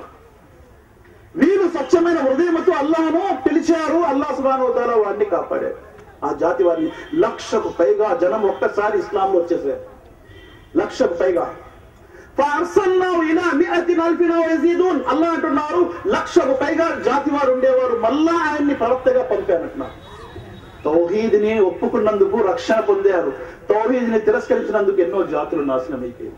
వీరు స్వచ్ఛమైన హృదయంతో అల్లాను పిలిచారు అల్లా సుబాను వారిని కాపాడారు ఆ జాతి వారిని లక్షకు పైగా జనం ఒక్కసారి ఇస్లాంలో వచ్చేసారు లక్షకు పైగా ఫార్సల్నాహు ఇలా మిఅతిన్ అల్ఫిన్ అవ్ యజీదూన్ అల్లా అంటున్నారు లక్షకు పైగా జాతి వారు ఉండేవారు మళ్ళా ఆయన్ని ప్రవక్తగా పంపానంటున్నారు తౌహీద్ ని ఒప్పుకున్నందుకు రక్షణ పొందారు తౌహీద్ ని తిరస్కరించినందుకు ఎన్నో జాతులు నాశనం అయిపోయాయి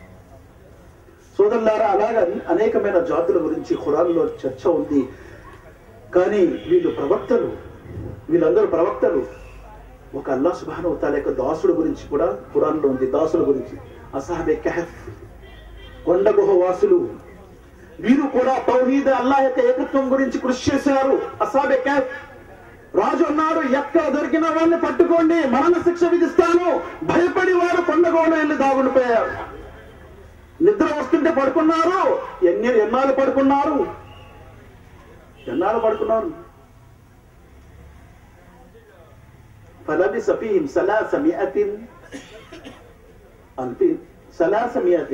సోదరులారా అలాగా అనేకమైన జాతుల గురించి ఖురాన్లో చర్చ ఉంది కానీ వీళ్ళు ప్రవక్తలు వీళ్ళందరూ ప్రవక్తలు ఒక అల్లా సుబాను తాల యొక్క దాసుడు గురించి కూడా ఖురాన్లో ఉంది దాసుల గురించి అసాబే కహఫ్ కొండ గుహ వాసులు వీరు కూడా తౌహీద్ అల్లా యొక్క ఏకత్వం గురించి కృషి చేశారు అసాబే కహఫ్ రాజు అన్నాడు ఎక్కడ దొరికిన వాడిని పట్టుకోండి మరణ శిక్ష విధిస్తాను భయపడి వారు కొండ గుహలో వెళ్ళి దాగుండిపోయారు నిద్ర వస్తుంటే పడుకున్నారు ఎన్ని ఎన్నాళ్ళు పడుకున్నారు ఎన్నాళ్ళు పడుకున్నారు فلبث فيهم ثلاثمائة ألف ثلاثمائة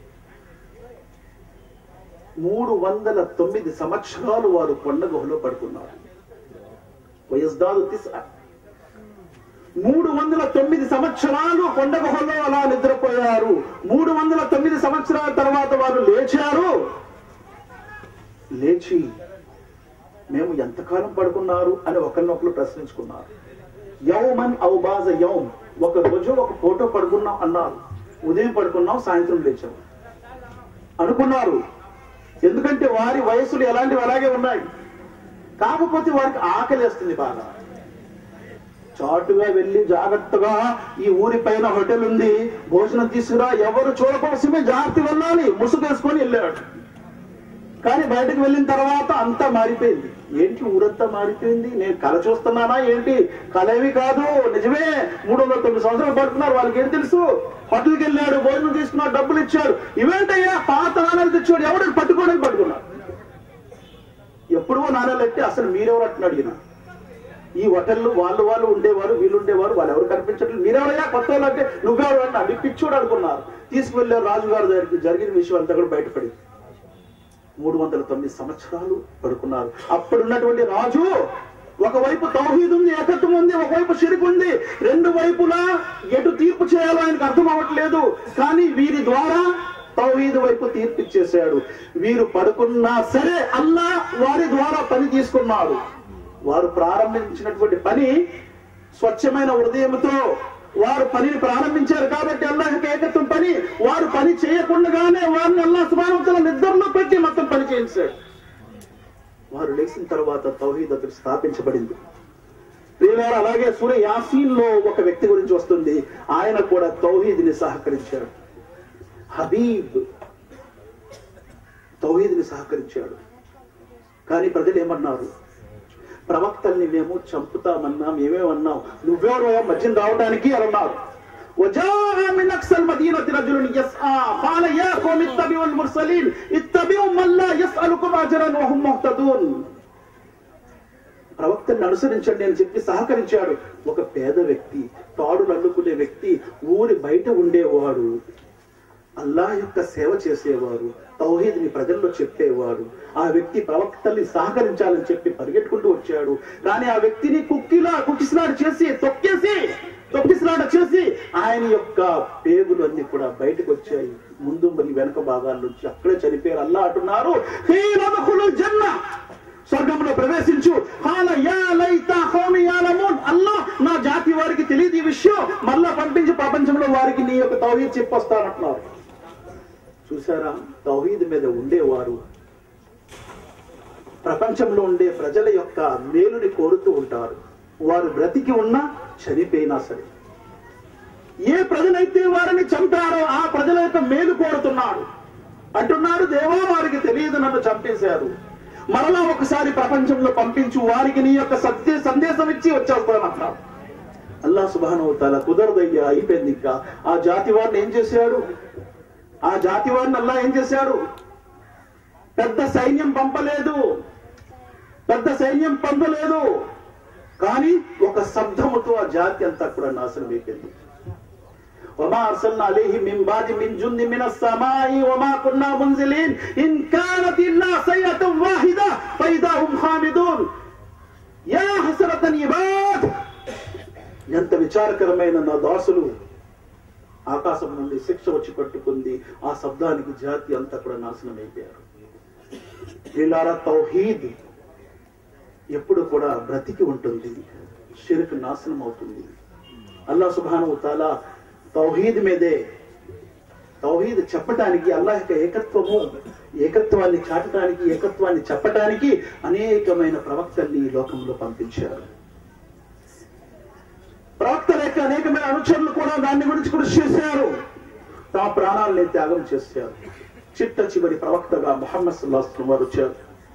మూడు వందల తొమ్మిది సంవత్సరాలు వారు కొండ గుహలో పడుకున్నారు వయస్దాదు తిస్ మూడు వందల తొమ్మిది సంవత్సరాలు కొండ గుహలో అలా నిద్రపోయారు మూడు వందల తొమ్మిది సంవత్సరాల తర్వాత వారు లేచారు లేచి మేము ఎంతకాలం పడుకున్నారు అని ఒకరినొకరు ప్రశ్నించుకున్నారు యౌమన్ ఔబాజ యౌమ్ ఒక రోజు ఒక ఫోటో పడుకున్నాం అన్నారు ఉదయం పడుకున్నాం సాయంత్రం లేచాం అనుకున్నారు ఎందుకంటే వారి వయసులు ఎలాంటివి అలాగే ఉన్నాయి కాకపోతే వారికి ఆకలి వేస్తుంది బాగా చాటుగా వెళ్ళి జాగ్రత్తగా ఈ ఊరి పైన హోటల్ ఉంది భోజనం తీసుకురా ఎవరు చూడకోసమే జాగ్రత్త వెళ్ళాలి ముసుగేసుకొని వెళ్ళాడు కానీ బయటకు వెళ్ళిన తర్వాత అంతా మారిపోయింది ఏంటి ఊరంతా మారిపోయింది నేను కళ చూస్తున్నానా ఏంటి కళ ఏమి కాదు నిజమే మూడు వందల తొమ్మిది సంవత్సరాలు పడుతున్నారు వాళ్ళకి ఏం తెలుసు హోటల్కి వెళ్ళాడు భోజనం తీసుకున్నాడు డబ్బులు ఇచ్చాడు ఇవేంటయ్యా పాత నాణాలు తెచ్చాడు ఎవరు పట్టుకోవడానికి పట్టుకున్నాడు ఎప్పుడో నాణాలు ఎట్టి అసలు మీరెవరు అంటున్నాడు ఈయన ఈ హోటల్లో వాళ్ళు వాళ్ళు ఉండేవారు వీళ్ళు ఉండేవారు వాళ్ళు ఎవరు కనిపించట్లేదు మీరెవరయ్యా కొత్త వాళ్ళు అంటే నువ్వెవరు అన్నా మీ పిచ్చోడు అనుకున్నారు తీసుకువెళ్ళారు రాజుగారి దగ్గరికి జరిగిన విషయం అంతా కూడా బయటపడింది మూడు వందల తొమ్మిది సంవత్సరాలు పడుకున్నారు అప్పుడున్నటువంటి రాజు ఒకవైపు తౌహీద్ ఉంది ఏకత్వం ఉంది ఒకవైపు షిరిక్ ఉంది రెండు వైపులా ఎటు తీర్పు చేయాలో ఆయనకు అర్థం అవ్వట్లేదు కానీ వీరి ద్వారా తౌహీద్ వైపు తీర్పు ఇచ్చేశాడు వీరు పడుకున్నా సరే అల్లా వారి ద్వారా పని తీసుకున్నాడు వారు ప్రారంభించినటువంటి పని స్వచ్ఛమైన హృదయంతో వారు పనిని ప్రారంభించారు కాబట్టి అల్లాహకి ఏకత్వం పని వారు పని చేయకుండానే వారిని అల్లా సుమానంతల నిద్రలో పెట్టి మొత్తం పని చేయించాడు వారు లేచిన తర్వాత తౌహీద్ అతడు స్థాపించబడింది ప్రియులారా అలాగే సూర్య యాసీన్ లో ఒక వ్యక్తి గురించి వస్తుంది ఆయన కూడా తౌహీద్ ని సహకరించాడు హబీబ్ తౌహీద్ ని సహకరించాడు కానీ ప్రజలు ఏమన్నారు ప్రవక్తల్ని మేము చంపుతామన్నాం ఏమేమన్నాం నువ్వెవరు మధ్యం రావడానికి అని అన్నారు وجاء من اقصى المدينه رجل يسعى قال يا قوم اتبعوا المرسلين اتبعوا من لا يسالكم اجرا وهم مهتدون ప్రవక్తని అనుసరించండి అని చెప్పి సహకరించాడు ఒక పేద వ్యక్తి తాడులు అల్లుకునే వ్యక్తి ఊరి బయట ఉండేవాడు అల్లా యొక్క సేవ చేసేవారు తౌహీద్ని ప్రజల్లో చెప్పేవాడు ఆ వ్యక్తి ప్రవక్తల్ని సహకరించాలని చెప్పి పరిగెట్టుకుంటూ వచ్చాడు కానీ ఆ వ్యక్తిని కుక్కిలా కుక్కిసిలాడు చేసి తొక్కేసి తొక్కిసిలాట చేసి ఆయన యొక్క పేగులు అన్ని కూడా బయటకు వచ్చాయి ముందు మరి వెనక భాగాల నుంచి అక్కడే చనిపోయారు అల్లా అంటున్నారు "హీ నదఖులు జన్న స్వర్గంలో ప్రవేశించు హాల యా లైతా ఖౌమి యాలమూన్ అల్లా నా జాతి వారికి తెలియదు ఈ విషయం మళ్ళా పంపించి ప్రపంచంలో వారికి నీ యొక్క తౌహీద్ చెప్పొస్తానంటున్నారు చూసారా తౌహీద్ మీద ఉండేవారు ప్రపంచంలో ఉండే ప్రజల యొక్క మేలుని కోరుతూ ఉంటారు వారు బ్రతికి ఉన్నా చనిపోయినా సరే ఏ ప్రజలైతే వారిని చంపారో ఆ ప్రజల యొక్క మేలు కోరుతున్నాడు అంటున్నాడు దేవా వారికి తెలియదు నన్ను చంపేశారు మరలా ఒకసారి ప్రపంచంలో పంపించు వారికి నీ యొక్క సత్య సందేశం ఇచ్చి వచ్చేస్తానంటున్నాడు అల్లా సుబాను తల కుదరదయ్యా అయిపోయింది ఇంకా ఆ జాతి వారిని ఏం చేశాడు ఆ జాతి వారిని అల్లా ఏం చేశాడు పెద్ద సైన్యం పంపలేదు పెద్ద సైన్యం పంపలేదు కానీ ఒక శబ్దముతో ఆ జాతి అంతా కూడా నాశనం అయిపోయింది وما أرسلنا عليهم من بعد من جند من السماء وما كنا منزلين إن كانت إلا سيئة واحدة فإذا هم خامدون يا حسرة عباد ఎంత విచారకరమైన నా దాసులు ఆకాశం నుండి శిక్ష వచ్చి పట్టుకుంది ఆ శబ్దానికి జాతి అంతా కూడా నాశనం అయిపోయారు వీళ్ళారా తౌహీద్ ఎప్పుడు కూడా బ్రతికి ఉంటుంది షిరుకు నాశనం అవుతుంది అల్లా సుబాను తాలా తౌహీద్ మీదే తౌహీద్ చెప్పటానికి అల్లాహ్ యొక్క ఏకత్వము ఏకత్వాన్ని చాటడానికి ఏకత్వాన్ని చెప్పటానికి అనేకమైన ప్రవక్తల్ని ఈ లోకంలో పంపించారు ప్రవక్తల యొక్క అనేకమైన అనుచరులు కూడా దాని గురించి కృషి చేశారు తమ ప్రాణాలని త్యాగం చేశారు చిట్ట చివరి ప్రవక్తగా మొహమ్మద్ సుల్లాహం వారు వచ్చారు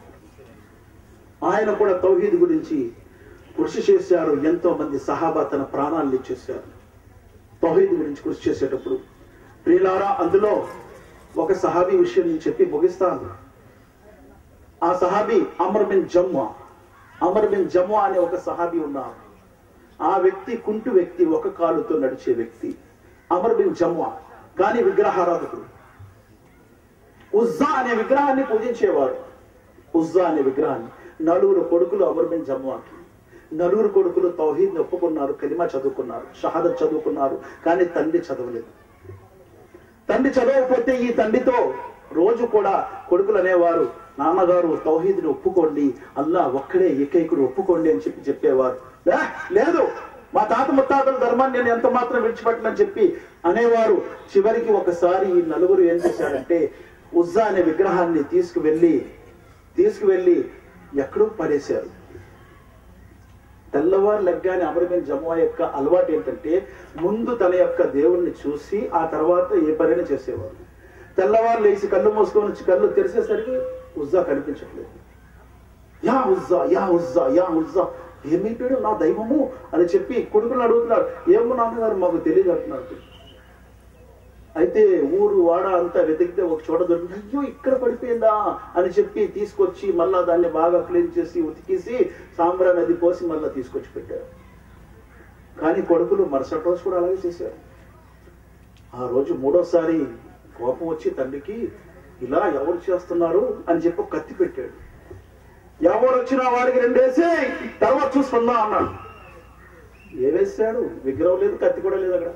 ఆయన కూడా తౌహీద్ గురించి కృషి చేశారు ఎంతో మంది సహాబా తన ప్రాణాలను ఇచ్చేశారు తౌహీద్ గురించి కృషి చేసేటప్పుడు ప్రియులారా అందులో ఒక సహాబీ విషయం నేను చెప్పి ముగిస్తాను ఆ సహాబీ Amr bin Jamwa Amr bin Jamwa అనే ఒక సహాబీ ఉన్నారు ఆ వ్యక్తి కుంటు వ్యక్తి ఒక కాలుతో నడిచే వ్యక్తి అమర్ బిన్ జమ్వా కానీ విగ్రహారాధకుడు ఉజ్జా అనే విగ్రహాన్ని పూజించేవారు ఉజ్జా అనే విగ్రహాన్ని నలుగురు కొడుకులు అమర్ బిన్ జమ్వాకి నలుగురు కొడుకులు తౌహీద్ ఒప్పుకున్నారు కలిమా చదువుకున్నారు షహాదత్ చదువుకున్నారు కానీ తండ్రి చదవలేదు తండ్రి చదవకపోతే ఈ తండ్రితో రోజు కూడా కొడుకులు అనేవారు నాన్నగారు తౌహీద్ని ఒప్పుకోండి అల్లా ఒక్కడే ఏకైకుడు ఒప్పుకోండి అని చెప్పి చెప్పేవారు "లే, లేదు మా తాత ముత్తాతల ధర్మాన్ని నేను ఎంత మాత్రం విడిచిపెట్టనని చెప్పి అనేవారు చివరికి ఒకసారి ఈ నలుగురు ఏం చేశారంటే ఉజ్జా అనే విగ్రహాన్ని తీసుకువెళ్ళి తీసుకువెళ్ళి ఎక్కడో పడేశారు తెల్లవారు లెగ్గానే అమరబిన్ జమువా యొక్క అలవాటు ఏంటంటే ముందు తన యొక్క దేవుణ్ణి చూసి ఆ తర్వాత ఏ పనైనా చేసేవారు తెల్లవారు లేచి కళ్ళు మూసుకొని వచ్చి కళ్ళు తెరిసేసరికి ఉజ్జా కనిపించట్లేదు యా ఉజ్జా యా ఉజ్జా యా ఉజ్జా ఏమైపోయాడు నా దైవము అని చెప్పి కొడుకుని అడుగుతున్నారు ఏమో నాన్నగారు మాకు తెలియదు అంటున్నారు అయితే ఊరు వాడ అంతా వెతికితే ఒక చోట దొరికింది అయ్యో ఇక్కడ పడిపోయిందా అని చెప్పి తీసుకొచ్చి మళ్ళా దాన్ని బాగా క్లీన్ చేసి ఉతికేసి సాంబ్రా నది పోసి మళ్ళా తీసుకొచ్చి పెట్టారు కానీ కొడుకులు మరుసటి రోజు కూడా అలాగే చేశారు ఆ రోజు మూడోసారి కోపం వచ్చి తండ్రికి ఇలా ఎవరు చేస్తున్నారు అని చెప్పి ఒక కత్తి పెట్టాడు ఎవరు వచ్చినా వాడికి రెండేసి తర్వాత చూసుకుందాం అన్నాడు ఏవేశాడు విగ్రహం లేదు కత్తి కూడా లేదు అక్కడ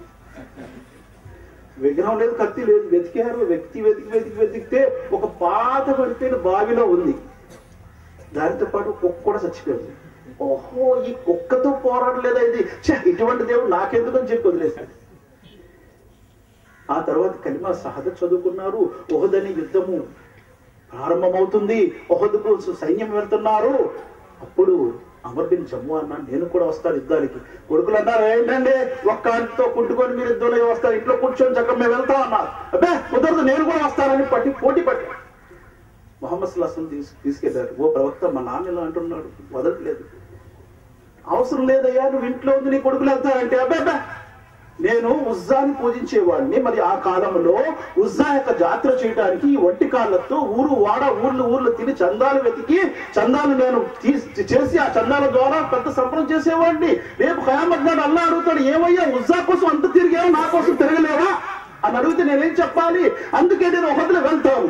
విగ్రహం లేదు కత్తి లేదు వెతికారు వ్యక్తి వెతికి వెతికి వెతికితే ఒక పాత పడిపోయిన బావిలో ఉంది దానితో పాటు కుక్క కూడా చచ్చిపోయింది ఓహో ఈ కుక్కతో పోరాడలేదా ఇది ఛే, ఇటువంటి దేవుడు నాకెందుకు అని చెప్పి వదిలేశాడు ఆ తర్వాత కలిమా సహజ చదువుకున్నారు ఒకదని యుద్ధము ప్రారంభమవుతుంది ఒకదుకు సైన్యం వెళ్తున్నారు అప్పుడు అమర్ బిన్ జమ్ము అన్న నేను కూడా వస్తాను యుద్ధానికి కొడుకులు అన్నారు ఏంటండి ఒక్క అంటితో కుట్టుకొని మీరు యుద్ధంలో వస్తారు ఇంట్లో కూర్చొని చక్కగా మేము వెళ్తాం అన్నారు అబ్బే కుదరదు నేను కూడా వస్తానని పట్టి పోటీ పట్టి మొహమ్మద్ సుల్లాసం తీసు తీసుకెళ్లారు ఓ ప్రవక్త మా నాన్న ఇలా అంటున్నాడు వదలట్లేదు అవసరం లేదయ్యా నువ్వు ఇంట్లో ఉంది నీ కొడుకులు వెళ్తారంటే అబ్బే అబ్బే నేను ఉజ్జాని పూజించేవాడిని మరి ఆ కాలంలో ఉజ్జా యొక్క జాతర చేయడానికి ఈ ఒంటి కాళ్ళతో ఊరు వాడ ఊర్లు ఊర్లు తిని చందాలు వెతికి చందాలు నేను తీసి చేసి ఆ చందాల ద్వారా పెద్ద సంబరం చేసేవాడిని రేపు ఖయామత్ నాడు అల్లా అడుగుతాడు ఏమయ్యా ఉజ్జా కోసం అంత తిరిగావు నా కోసం తిరగలేవా అని అడిగితే నేనేం చెప్పాలి అందుకే నేను ఒకటిలో వెళ్తాను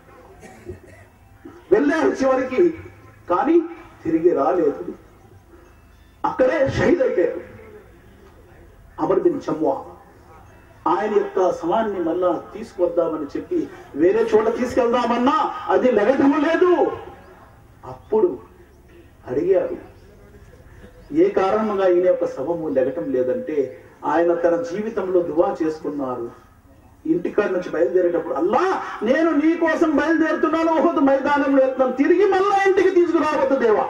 వెళ్ళారు చివరికి కానీ తిరిగి రాలేదు అక్కడే షహీద్ అయిపోయారు అమర్ బిన్ చమ్వా ఆయన యొక్క శవాన్ని మళ్ళా తీసుకొద్దామని చెప్పి వేరే చోట తీసుకెళ్దామన్నా అది లెగటము లేదు అప్పుడు అడిగారు ఏ కారణంగా ఈయన యొక్క శవము లెగటం లేదంటే ఆయన తన జీవితంలో దువా చేసుకున్నారు ఇంటికాడ నుంచి బయలుదేరేటప్పుడు అల్లా నేను నీ కోసం బయలుదేరుతున్నాను ఓహద్ మైదానంలో వెళ్తున్నాను తిరిగి మళ్ళా ఇంటికి తీసుకురావద్దు దేవా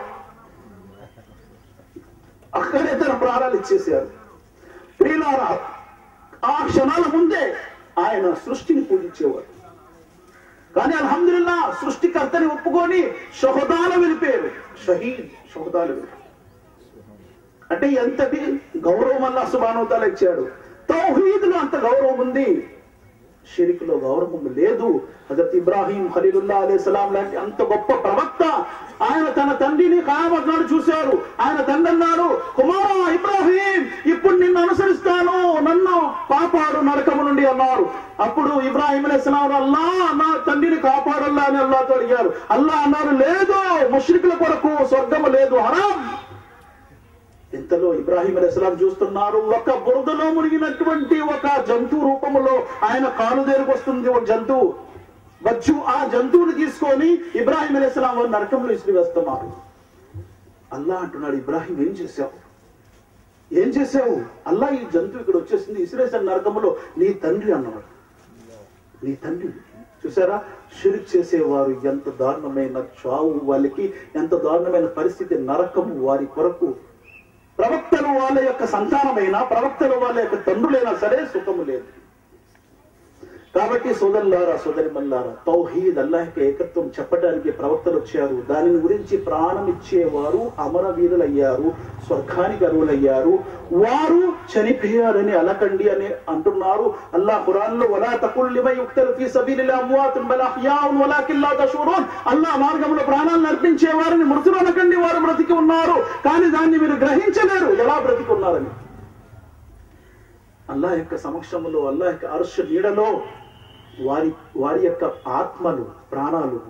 అక్కడే తన ప్రాణాలు ఇచ్చేశారు ప్రియులారా ఆ క్షణాల ముందే ఆయన సృష్టిని పూజించేవారు కానీ అల్హమ్దుల్లా సృష్టికర్తని ఒప్పుకొని షహదాలు వెళ్ళిపోయారు షహీద్ షహదాలు వెళ్ళిపోయారు అంటే ఎంతటి గౌరవం అల్లా సుబానోతాలు ఇచ్చాడు తౌహీద్లో అంత గౌరవం ఉంది షిరిక్లో గౌరవం లేదు హజరత్ ఇబ్రాహీం ఖలీలుల్లా అలే సలాం లాంటి అంత గొప్ప ప్రవక్త ఆయన తన తండ్రిని కాయమన్నాడు చూశారు ఆయన తండ్రి అన్నాడు కుమారా ఇబ్రాహీం ఇప్పుడు నిన్ను అనుసరిస్తాను నన్ను కాపాడు నరకము నుండి అన్నారు అప్పుడు ఇబ్రాహీం అలైహిస్సలాం అల్లా నా తండ్రిని కాపాడల్లా అని అల్లాతో అడిగారు అల్లా అన్నారు లేదు ముష్రికుల కొరకు స్వర్గము లేదు హరాం ఇంతలో ఇబ్రాహీం అలైహిస్సలాం చూస్తున్నారు ఒక బురదలో మునిగినటువంటి ఒక జంతు రూపములో ఆయన కాలు దేనికి వస్తుంది ఒక జంతువు వచ్చు ఆ జంతువుని తీసుకొని ఇబ్రాహీం అలైహిస్సలాం వారు నరకంలో ఇసిరి వేస్తున్నారు అల్లా అంటున్నాడు ఇబ్రాహీం ఏం చేశావు ఏం చేశావు అల్లా ఈ జంతువు ఇక్కడ వచ్చేసింది ఇసిరేసిన నరకంలో నీ తండ్రి అన్నాడు నీ తండ్రి చూసారా షిరిక్ చేసేవారు ఎంత దారుణమైన చావు వాళ్ళకి ఎంత దారుణమైన పరిస్థితి నరకము వారి కొరకు ప్రవక్తలు వాళ్ళ యొక్క సంతానమైనా ప్రవక్తలు వాళ్ళ యొక్క తండ్రులైనా సరే సుఖము లేదు కాబట్టి సోదరులారా సోదరిమల్లారా తౌహీద్ అల్లాహ్కి ఏకత్వం చెప్పడానికి ప్రవక్తలు వచ్చారు దాని గురించి ప్రాణం ఇచ్చేవారు అమరవీరులయ్యారు స్వర్గానికి అరువులయ్యారు వారు చనిపోయారని అలకండి అని అంటున్నారు అల్లా ఖురాన్ లో వలా తకుల్ యుక్తలు ఫీ సబీలిల్లాహ్ అమ్వాతున్ బల్ అహ్యాఉన్ వలాకిన్ లా తషూరూన్ అల్లా మార్గంలో ప్రాణాలను అర్పించే వారిని మృతులు అనకండి వారు బ్రతికి ఉన్నారు కానీ దాన్ని మీరు గ్రహించలేరు ఎలా బ్రతికి ఉన్నారని అల్లా యొక్క సమక్షంలో అల్లా యొక్క అర్ష నీడలో వారి వారి యొక్క ఆత్మలు ప్రాణాలు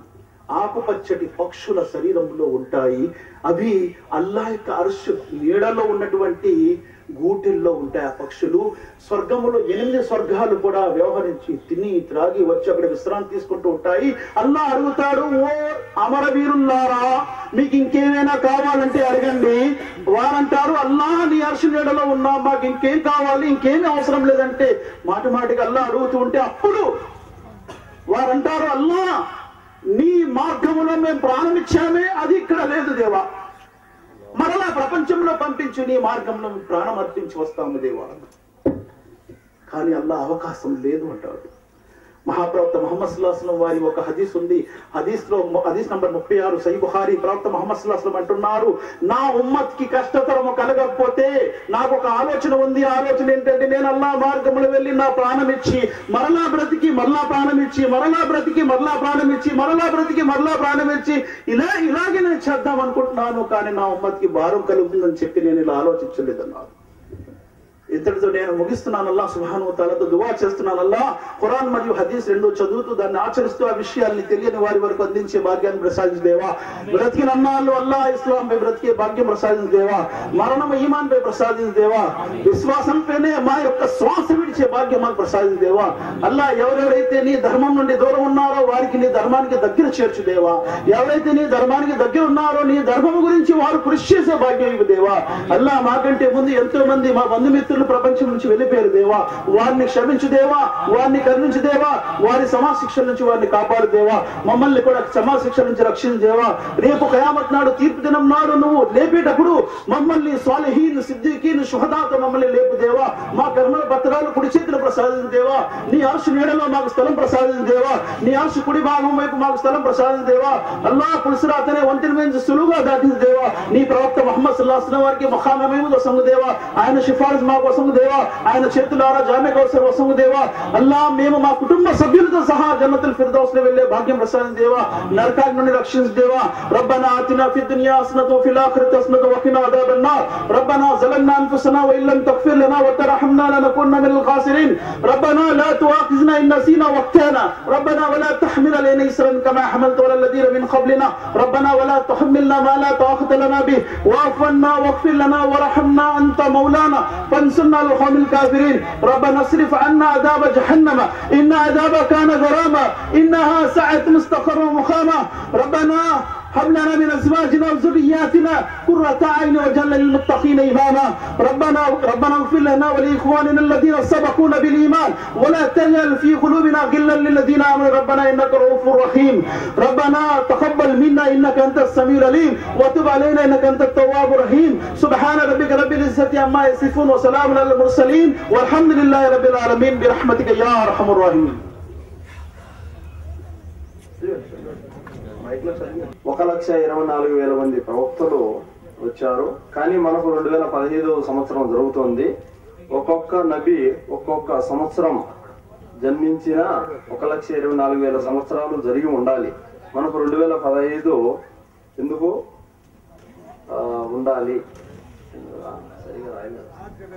ఆకుపచ్చటి పక్షుల శరీరంలో ఉంటాయి అవి అల్లా యొక్క అరుష్ నీడలో ఉన్నటువంటి గూటిల్లో ఉంటాయి ఆ పక్షులు స్వర్గములో ఎనిమిది స్వర్గాలు కూడా వ్యవహరించి తిని త్రాగి వచ్చి అక్కడ విశ్రాంతి తీసుకుంటూ ఉంటాయి అల్లా అడుగుతాడు ఓ అమరవీరుల్లారా మీకు ఇంకేమైనా కావాలంటే అడగండి వారంటారు అల్లా నీ అర్ష నీడలో ఉన్నా మాకు ఇంకేం కావాలి ఇంకేమీ అవసరం లేదంటే మాటి మాటికి అల్లా అడుగుతూ ఉంటే అప్పుడు వారంటారు అల్లా నీ మార్గములో మేము ప్రాణం ఇచ్చామే అది ఇక్కడ లేదు దేవా మరలా ప్రపంచంలో పంపించు నీ మార్గంలో మేము ప్రాణం అర్పించి వస్తాము దేవా కానీ అల్లా అవకాశం లేదు అంటాడు మహాప్రవక్త మహమ్మద్ సుల్లాహం వారి ఒక హదీస్ ఉంది హదీస్ లో హదీస్ నంబర్ ముప్పై ఆరు సై బుహారి ప్రవక్త మహమ్మద్ సుల్లాహం అంటున్నారు నా ఉమ్మత్ కి కష్టతరము కలగకపోతే నాకు ఒక ఆలోచన ఉంది ఆ ఆలోచన ఏంటంటే నేను అల్లా మార్గంలో వెళ్ళి నా ప్రాణం ఇచ్చి మరలా బ్రతికి మరలా ప్రాణం ఇచ్చి మరలా బ్రతికి మరలా ప్రాణం ఇచ్చి మరలా బ్రతికి మరలా ప్రాణం ఇచ్చి ఇలా ఇలాగే నేను చేద్దాం అనుకుంటున్నాను కానీ నా ఉమ్మత్ కి భారం కలుగుతుందని చెప్పి నేను ఇలా ఆలోచించలేదన్నారు ఇంతటితో నేను ముగిస్తున్నాను అల్లా సుహాను తలతో దువా చేస్తున్నాను అల్లా ఖురాన్ మరియు హదీస్ రెండు చదువుతూ దాన్ని ఆచరిస్తూ ఆ విషయాల్ని తెలియని వారి వరకు అందించే భాగ్యాన్ని ప్రసాదించేదేవా బ్రతికిన అన్నాళ్ళు అల్లా ఇస్లాం పై బ్రతికే భాగ్యం ప్రసాదించేదేవా మరణం ఈమాన్ పై ప్రసాదించేదేవా విశ్వాసం పైనే మా యొక్క శ్వాస విడిచే భాగ్యం మాకు ప్రసాదించేదేవా అల్లా ఎవరెవరైతే నీ ధర్మం నుండి దూరం ఉన్నారో వారికి నీ ధర్మానికి దగ్గర చేర్చుదేవా ఎవరైతే నీ ధర్మానికి దగ్గర ఉన్నారో నీ ధర్మం గురించి వారు కృషి చేసే భాగ్యం ఇవ్వు దేవా అల్లా మాకంటే ముందు ఎంతో మంది మా బంధుమిత్రులు ప్రపంచం నుంచి వెళ్ళిపోయారు దేవా వారిని క్షమించు దేవా వారిని కరుణించు దేవా వారి సమాశిక్ష నుంచి వారిని కాపాడు దేవా మమ్మల్ని కూడా సమాశిక్ష నుంచి రక్షించు దేవా రేపు కయామత్ నాడు తీర్పు దినం నాడు నువ్వు లేపేటప్పుడు మమ్మల్ని స్వాలిహీన్ సిద్దికీన్ శుహదాతో మమ్మల్ని లేపు దేవా మా కర్మల పత్రాలు కుడి చేతులు ప్రసాదించు దేవా నీ ఆర్ష నీడలో మాకు స్థలం ప్రసాదించు దేవా నీ ఆర్ష కుడి భాగం వైపు మాకు స్థలం ప్రసాదించు దేవా అల్లా పులుసురాతనే వంతిని మీద సులువుగా దాటించు దేవా నీ ప్రవక్త మహమ్మద్ సల్లాహ్ వారికి మఖామేము వసంగు దేవా ఆయన సిఫారసు మా వసంగు దేవా ఆయన చేతులారా జామె కౌసర్ వసంగు దేవా అల్లా మేము మా కుటుంబ సభ్యులతో సహా జన్నతుల్ ఫిర్దౌస్ లో వెళ్ళే భాగ్యం ప్రసాదించు దేవా నరకాగ్ని నుండి రక్షించు దేవా రబ్బనా ఆతినా ఫి దునియా హసనతు ఫిల్ ఆఖిరతి హసనతు వఖినా అదాబన్ నార్ రబ్బనా ظلمنا انفسنا وان لم تغفر لنا وترحمنا لنكونن من الخاسرين ربنا لا تؤاخذنا ان نسينا واخطانا ربنا ولا تحمل علينا اسرا كما حملت على الذين من قبلنا ربنا ولا تحملنا ما لا طاقه لنا به واعف عنا واغفر لنا وارحمنا انت مولانا فانصرنا على القوم الكافرين ربنا اصرف عنا عذاب جهنم ان عذابها كان غراما انها ساعه مستقرا ومقاما ربنا هب لنا من ازواجنا وذرياتنا قرة اعين واجعلنا للمتقين اماما ربنا ربنا اغفر لنا ولاخواننا الذين سبقونا بالايمان ولا تجعل في قلوبنا غلا للذين امنوا ربنا انك رؤوف رحيم ربنا تقبل منا انك انت السميع العليم وتب علينا انك انت التواب الرحيم سبحان ربك رب العزه عما يصفون وسلام على المرسلين والحمد لله رب العالمين برحمتك يا ارحم الراحمين ఒక లక్ష ఇరవై నాలుగు వేల మంది ప్రవక్తలు వచ్చారు కానీ మనకు రెండు వేల పదిహేదు సంవత్సరం జరుగుతోంది ఒక్కొక్క నబి ఒక్కొక్క సంవత్సరం జన్మించిన ఒక లక్ష ఇరవై నాలుగు వేల సంవత్సరాలు జరిగి ఉండాలి మనకు రెండు వేల పదహైదు ఎందుకు ఆ, ఉండాలి సరిగా రాయలేదు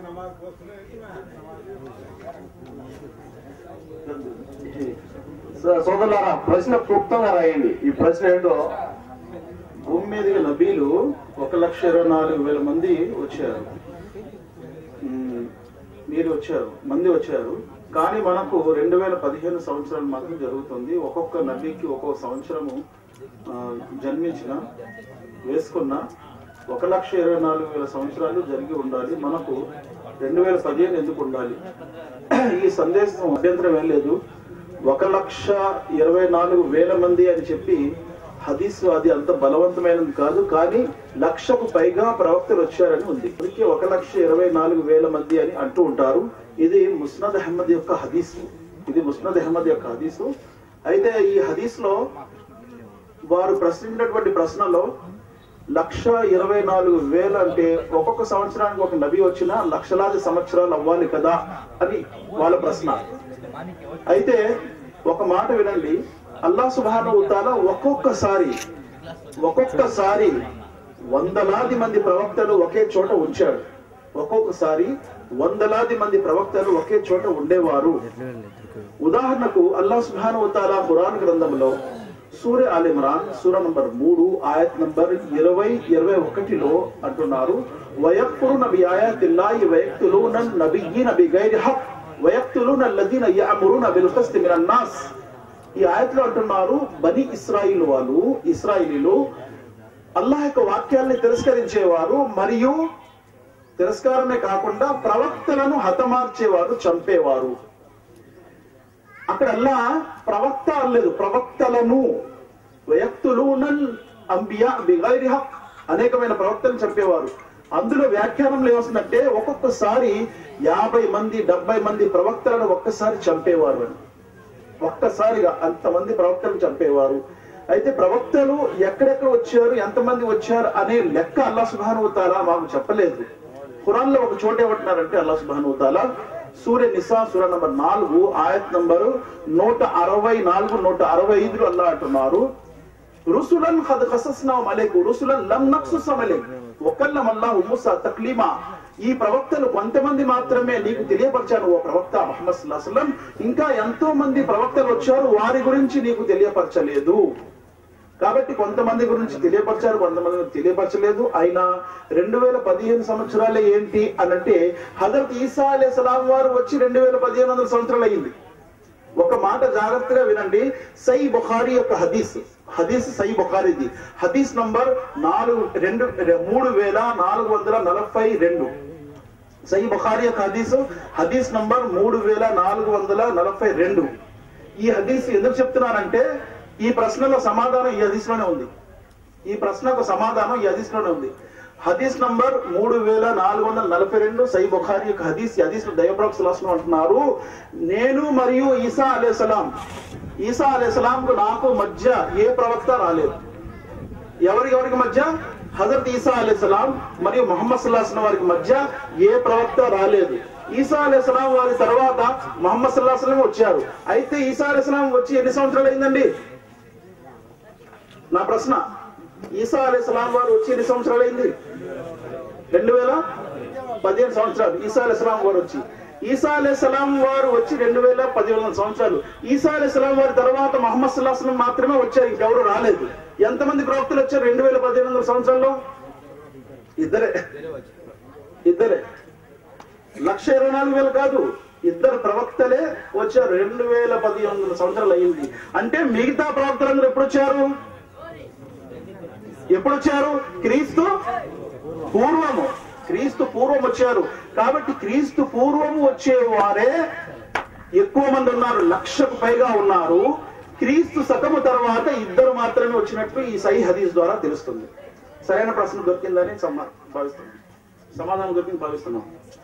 సో- సోదరులారా ప్రశ్న క్లుప్తంగా రాయండి ఈ ప్రశ్న ఏంటో భూమి మీదకి నబీలు ఒక లక్ష ఇరవై నాలుగు వేల మంది వచ్చారు మ్మ్. మీరు వచ్చారు మంది వచ్చారు కానీ మనకు రెండు వేల పదిహేను సంవత్సరాలు మాత్రం జరుగుతుంది ఒక్కొక్క నబీకి ఒక్కొక్క సంవత్సరము ఆ, జన్మించిన వేసుకున్న ఒక లక్ష ఇరవై నాలుగు వేల సంవత్సరాలు జరిగి ఉండాలి మనకు రెండు వేల పదిహేను ఎందుకు ఉండాలి ఈ సందేశం అభ్యంతరం ఏం లేదు ఒక లక్ష ఇరవై నాలుగు వేల మంది అని చెప్పి హదీస్ అది అంత బలవంతమైనది కాదు కానీ లక్షకు పైగా ప్రవక్తలు వచ్చారని ఉంది అందుకే ఒక లక్ష ఇరవై నాలుగు వేల మంది అని అంటూ ఉంటారు ఇది ముస్నద్ అహ్మద్ యొక్క హదీసు ఇది ముస్నద్ అహ్మద్ యొక్క హదీసు అయితే ఈ హదీస్ లో వారు ప్రశ్నించినటువంటి ప్రశ్నలో లక్ష ఇరవై నాలుగు వేలు అంటే ఒక్కొక్క సంవత్సరానికి ఒక నబి వచ్చినా లక్షలాది సంవత్సరాలు అవ్వాలి కదా అని వాళ్ళ ప్రశ్న అయితే ఒక మాట వినండి అల్లా సుబాను తాలా ఒక్కొక్కసారి ఒక్కొక్కసారి వందలాది మంది ప్రవక్తలు ఒకే చోట ఉంచాడు ఒక్కొక్కసారి వందలాది మంది ప్రవక్తలు ఒకే చోట ఉండేవారు ఉదాహరణకు అల్లా సుబాను తాలా ఖురాన్ గ్రంథంలో సూర్య ఆల్ ఇమ్రాన్ సూర నంబర్ మూడు ఆయత్ నంబర్ ఇరవై ఇరవై ఒకటిలో అంటున్నారు వయక్ఫురున బి ఆయాతిల్లాహి వయక్తులూన నబియ్యిన బిగైరి హక్ వయక్తులూన అల్లదీన యఅమురున బిల్ ఖిస్తి మినన్ నాస్ ఈ ఆయత్లో అంటున్నారు బని ఇస్రాయిల్ వాళ్ళు ఇస్రాయిలీలు అల్లాహ్ యొక్క వాక్యాల్ని తిరస్కరించేవారు మరియు తిరస్కారమే కాకుండా ప్రవక్తలను హతమార్చేవారు చంపేవారు అక్కడ అల్లా ప్రవక్త అనలేదు ప్రవక్తలను వ్యక్తులునల్ అంబియా బిగైరి హక్ అనేకమైన ప్రవక్తలను చంపేవారు అందులో వ్యాఖ్యానంలో ఏమొస్తుందంటే ఒక్కొక్కసారి యాభై మంది డెబ్బై మంది ప్రవక్తలను ఒక్కసారి చంపేవారు అని ఒక్కసారిగా అంతమంది ప్రవక్తలు చంపేవారు అయితే ప్రవక్తలు ఎక్కడెక్కడ వచ్చారు ఎంతమంది వచ్చారు అనే లెక్క అల్లా సుభానుతాలా మాకు చెప్పలేదు ఖురాన్ లో ఒక చోట ఏమంటున్నారంటే అల్లా సుభానుతాలా సూర్య నిసా సూర నంబర్ నాలుగు ఆయత్ నంబరు నూట అరవై నాలుగు నూట అరవై ఐదులో అల్లా అంటున్నారు రుసులన్ ఖద్ ఖసస్నాం అలైకు రుసులన్ లం నక్సుసం అలైక్ వకల్లం అల్లాహు మూసా తక్లీమా ఈ ప్రవక్తలు కొంతమంది మాత్రమే నీకు తెలియపరిచాను ఓ ప్రవక్త మహమ్మద్ సల్లాహు అలైహి వసల్లం ఇంకా ఎంతో మంది ప్రవక్తలు వచ్చారు వారి గురించి నీకు తెలియపరచలేదు కాబట్టి కొంతమంది గురించి తెలియపరిచారు కొంతమంది గురించి తెలియపరచలేదు అయినా రెండు వేల పదిహేను సంవత్సరాలే ఏంటి అనంటే హజరత్ ఈసా అలే సలాం వారు వచ్చి రెండు వేల పదిహేను వందల సంవత్సరాలు అయింది ఒక మాట జాగ్రత్తగా వినండి సై బుఖారి యొక్క హదీస్ హదీస్ సై బుఖారిది హదీస్ నంబర్ నాలుగు రెండు మూడు వేల నాలుగు వందల నలభై రెండు సై బుఖారి యొక్క హదీస్ హదీస్ నంబర్ మూడు వేల నాలుగు వందల నలభై రెండు ఈ హదీస్ ఎందుకు చెప్తున్నానంటే ఈ ప్రశ్నలో సమాధానం ఈ హదీస్ లోనే ఉంది ఈ ప్రశ్నకు సమాధానం ఈ హదీస్ లోనే ఉంది హదీస్ నంబర్ మూడు వేల నాలుగు వందల నలభై రెండు సై బుఖారి యొక్క హదీస్ ఈ హదీస్ దయబ్రాక్ సులాసనం అంటున్నారు నేను మరియు ఈసా అలే సలాం ఈసా అలే సలాం కు నాకు మధ్య ఏ ప్రవక్త రాలేదు ఎవరికి ఎవరికి మధ్య హజరత్ ఈసా అలే సలాం మరియు మొహమ్మద్ సుల్లాహం వారికి మధ్య ఏ ప్రవక్త రాలేదు ఈసా అలే సలాం వారి తర్వాత మొహమ్మద్ సుల్లాహం వచ్చారు అయితే ఈసా అలే సలాం వచ్చి ఎన్ని సంవత్సరాలు అయిందండి నా ప్రశ్న ఈసా అలే సలాం వారు వచ్చి ఎన్ని సంవత్సరాలు అయింది రెండు వేల పదిహేను సంవత్సరాలు ఈసా అలే సలాం వారు వచ్చి ఈసా అలే సలాం వారు వచ్చి రెండు వేల పదిహేను వందల సంవత్సరాలు ఈసా అలే సలాం వారి తర్వాత మహమ్మద్ సుల్లాహం మాత్రమే వచ్చారు ఇంకెవరు రాలేదు ఎంతమంది ప్రవక్తలు వచ్చారు రెండు వేల పదిహేను వందల సంవత్సరాల్లో ఇద్దరే ఇద్దరే లక్ష ఇరవై నాలుగు వేలు కాదు ఇద్దరు ప్రవక్తలే వచ్చారు రెండు వేల పదిహేను వందల సంవత్సరాలు అయ్యింది అంటే మిగతా ప్రవక్తలందరూ ఎప్పుడు వచ్చారు ఎప్పుడు వచ్చారు క్రీస్తు పూర్వము క్రీస్తు పూర్వం వచ్చారు కాబట్టి క్రీస్తు పూర్వము వచ్చేవారే ఎక్కువ మంది ఉన్నారు లక్షకు పైగా ఉన్నారు క్రీస్తు శకము తర్వాత ఇద్దరు మాత్రమే వచ్చినట్టు ఈ సై హదీస్ ద్వారా తెలుస్తుంది సరైన ప్రశ్న దొరికిందని సమ- భావిస్తున్నాం సమాధానం దొరికింది భావిస్తున్నాం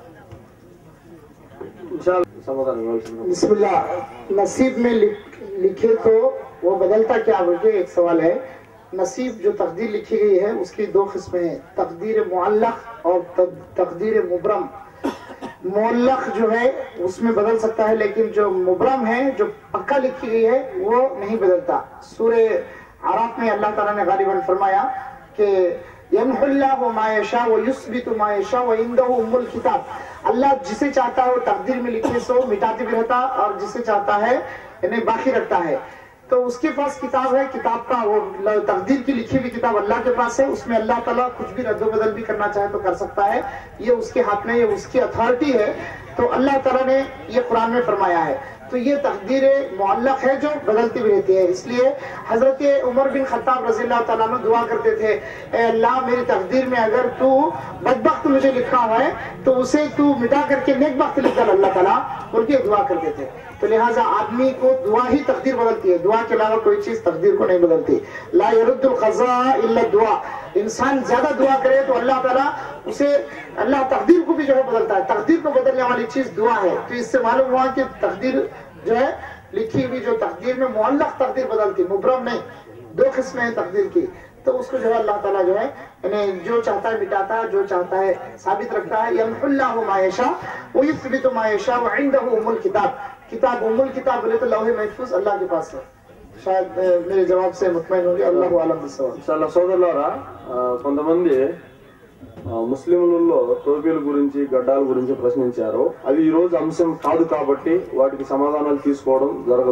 విశాల్ సమాధానం ఇవ్వాల్సింది बिस्मिल्लाह नसीब में लिख, लिखे तो वो बदलता क्या बोलिए एक सवाल है नसीब जो तकदीर लिखी गई है उसकी दो किस्में हैं तकदीर मुअल्लक और तक- तकदीर मुबरम मुअल्लक जो है उसमें बदल सकता है लेकिन जो मुबरम है जो पक्का लिखी गई है वो नहीं बदलता सूर्य आराफ में अल्लाह ताला ने गालिबन फरमाया कि यमहुल्लाहु मा यशा व युस्बितु मा यशा व इंदहु उम्मुल किताब अल्लाह जिसे चाहता है वो तकदीर में लिखे सो मिटाते भी रहता और जिसे चाहता है इन्हें बाकी रखता है तो उसके पास किताब है किताब का वो ल- तकदीर की लिखी हुई किताब अल्लाह के पास है उसमें अल्लाह ताला कुछ भी रद्द बदल भी करना चाहे तो कर सकता है ये उसके हाथ में ये उसकी अथॉरिटी है तो अल्लाह ताला ने ये कुरान में फरमाया है तो ये तकदीर मुअल्लक है जो बदलती भी रहती है इसलिए हजरत उमर बिन खत्ताब रजी अल्लाह तआला अन्हु दुआ करते थे "ए अल्लाह मेरी तकदीर में अगर तू बदबख्त मुझे लिखा हुआ है तो उसे तू मिटा करके नेक वक्त लिख कर अल्लाह ताला उनकी दुआ करते थे तो लिहाजा आदमी को दुआ ही तकदीर बदलती है दुआ के अलावा कोई चीज तकदीर को नहीं बदलती ला यरुद्दुल क़ज़ा इल्ला दुआ इंसान ज्यादा दुआ करे तो अल्लाह ताला उसे अल्लाह तकदीर को भी जो है बदलता है तकदीर को बदलने वाली चीज दुआ है तो इससे मालूम हुआ कि तकदीर जो है लिखी हुई जो तकदीर में मुअल्लक तकदीर बदलती मुबरम नहीं दो किस्में हैं तकदीर की तो उसको जो है अल्लाह ताला जो है यानी जो चाहता है मिटाता है जो चाहता है साबित रखता है यमहुल्लाहु मा यशा व युस्बितु मा यशा व इंदहु उम्मुल किताब किताब उम्मुल किताब बोले तो लौहे महफूज अल्लाह के पास है शायद अ, मेरे जवाब से मुतमईन होंगे अल्लाह आलम बिस्सवाब చాలా సోదరులారా ఆ, కొంతమంది ఆ, ముస్లింలలో టోపీల గురించి గడ్డాల గురించి ప్రశ్నించారు అవి ఈ రోజు అంశం కాదు కాబట్టి వాటికి సమాధానాలు తీసుకోవడం జరగదు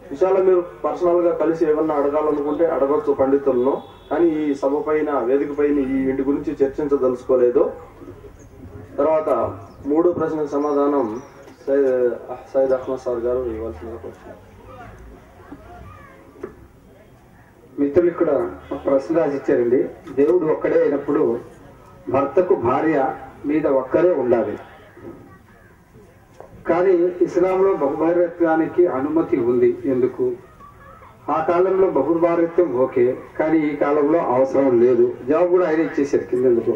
విషయాలు మీరు పర్సనల్ గా కలిసి ఏమన్నా అడగాలనుకుంటే అడగొచ్చు పండితులను కానీ ఈ సభ పైన వేదిక పైన ఈ ఇంటి గురించి చర్చించదలుచుకోలేదు తర్వాత మూడో ప్రశ్నకు సమాధానం సయ్యద్ సయ్యద్ అహ్మద్ సార్ గారు ఇవ్వాల్సిందిగా కోరుతున్నాను మిత్రులు ఇక్కడ ఒక ప్రశ్న రాసి ఇచ్చారండి దేవుడు ఒక్కడే అయినప్పుడు భర్తకు భార్య మీద ఒక్కరే ఉండాలి కానీ ఇస్లాంలో బహుభార్యత్వానికి అనుమతి ఉంది ఎందుకు ఆ కాలంలో బహుభార్యత్వం ఓకే కానీ ఈ కాలంలో అవసరం లేదు జవాబు కూడా ఆయన ఇచ్చేసారు కిందెందుకు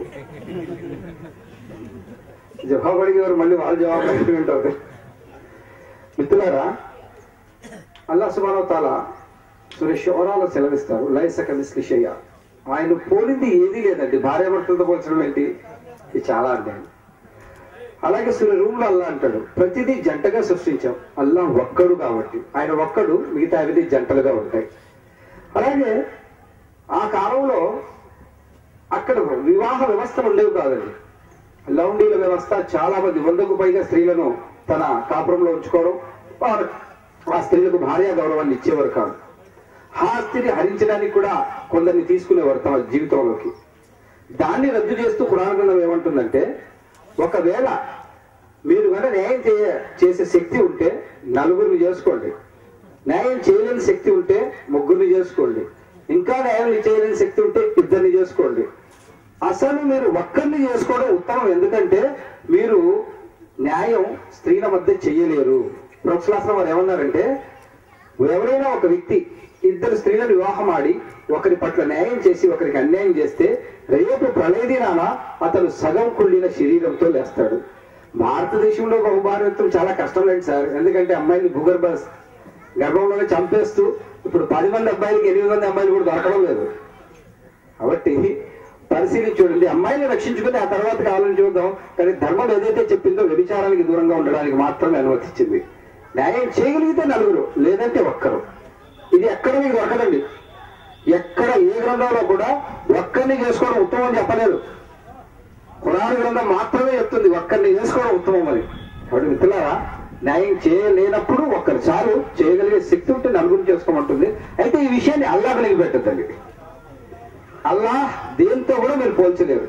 జవాబు అడిగేవారు మళ్ళీ వాళ్ళు జవాబు అడిగి ఉంటారు మిత్రులారా అల్లా సుబానో తాలా సురేశ్వరాలు సెలవిస్తారు లైసక విశ్లేషయ్య ఆయన పోలింది ఏదీ లేదండి భార్య భర్తలతో పోల్చడం ఏంటి ఇది చాలా అర్థం అలాగే సూర్య రూమ్ లో అల్లా అంటాడు ప్రతిదీ జంటగా సృష్టించాం అల్లా ఒక్కడు కాబట్టి ఆయన ఒక్కడు మిగతా అవిధి జంటలుగా ఉంటాయి అలాగే ఆ కాలంలో అక్కడ వివాహ వ్యవస్థలు ఉండేవి కాదండి లౌండీల వ్యవస్థ చాలా మంది వందకు పైగా స్త్రీలను తన కాపురంలో ఉంచుకోవడం వారు ఆ స్త్రీలకు భార్య గౌరవాన్ని ఇచ్చేవారు కాదు ఆస్తిని హరించడానికి కూడా కొందరిని తీసుకునేవారు తమ జీవితంలోకి దాన్ని రద్దు చేస్తూ పురాణ గ్రంథం ఏమంటుందంటే ఒకవేళ మీరు కనుక న్యాయం చేయ చేసే శక్తి ఉంటే నలుగురిని చేసుకోండి న్యాయం చేయలేని శక్తి ఉంటే ముగ్గురిని చేసుకోండి ఇంకా న్యాయం చేయలేని శక్తి ఉంటే ఇద్దరిని చేసుకోండి అసలు మీరు ఒక్కరిని చేసుకోవడం ఉత్తమం ఎందుకంటే మీరు న్యాయం స్త్రీల మధ్య చెయ్యలేరు ప్రొఫెసర్ వారు ఏమన్నారంటే ఎవరైనా ఒక వ్యక్తి ఇద్దరు స్త్రీలను వివాహం ఆడి ఒకరి పట్ల న్యాయం చేసి ఒకరికి అన్యాయం చేస్తే రేపు ప్రళయ దినాన అతను సగం కుళ్ళిన శరీరంతో లేస్తాడు భారతదేశంలో బహుభారత్వం చాలా కష్టం లేదు సార్ ఎందుకంటే అమ్మాయిని భూగర్భ గర్భంలోనే చంపేస్తూ ఇప్పుడు పది మంది అబ్బాయిలకి ఎనిమిది మంది అమ్మాయిలు కూడా దొరకడం లేదు కాబట్టి పరిశీలించి చూడండి అమ్మాయిని రక్షించుకుని ఆ తర్వాత కావాలని చూద్దాం కానీ ధర్మం ఏదైతే చెప్పిందో వ్యభిచారానికి దూరంగా ఉండడానికి మాత్రమే అనుమతించింది న్యాయం చేయగలిగితే నలుగురు లేదంటే ఒక్కరు ఇది ఎక్కడ మీకు దొరకదండి ఎక్కడ ఏ గ్రంథంలో కూడా ఒక్కరిని చేసుకోవడం ఉత్తమం అని చెప్పలేదు పురాణ గ్రంథం మాత్రమే చెప్తుంది ఒక్కరిని చేసుకోవడం ఉత్తమం అని కాబట్టి మిత్రులారా న్యాయం చేయలేనప్పుడు ఒక్కరు చాలు చేయగలిగే శక్తి ఉంటే నలుగురు చేసుకోమంటుంది అయితే ఈ విషయాన్ని అల్లా పెట్టద్దండి అల్లా దేంతో కూడా మీరు పోల్చలేరు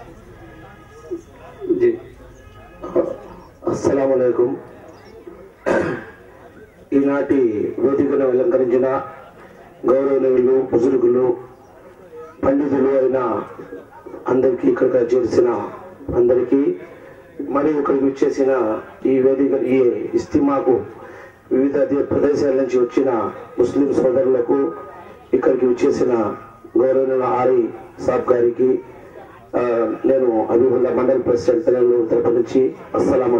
జీ అస్సలం ఈనాటి వేదికను అలంకరించిన గౌరవనీయులు బుజుర్గులు పండితులు అయిన అందరికీ ఇక్కడికి చేసిన అందరికీ మరియు ఇక్కడికి వచ్చేసిన ఈ వేదిక ఈ ఇస్తిమాకు వివిధ దే- ప్రదేశాల నుంచి వచ్చిన ముస్లిం సోదరులకు ఇక్కడికి వచ్చేసిన గౌరవనీయుల ఆరి సాబ్ గారికి ఆ, నేను అభివృద్ధి మండల ప్రెసిడెంట్ తెలంగాణ తరపు నుంచి అస్సలం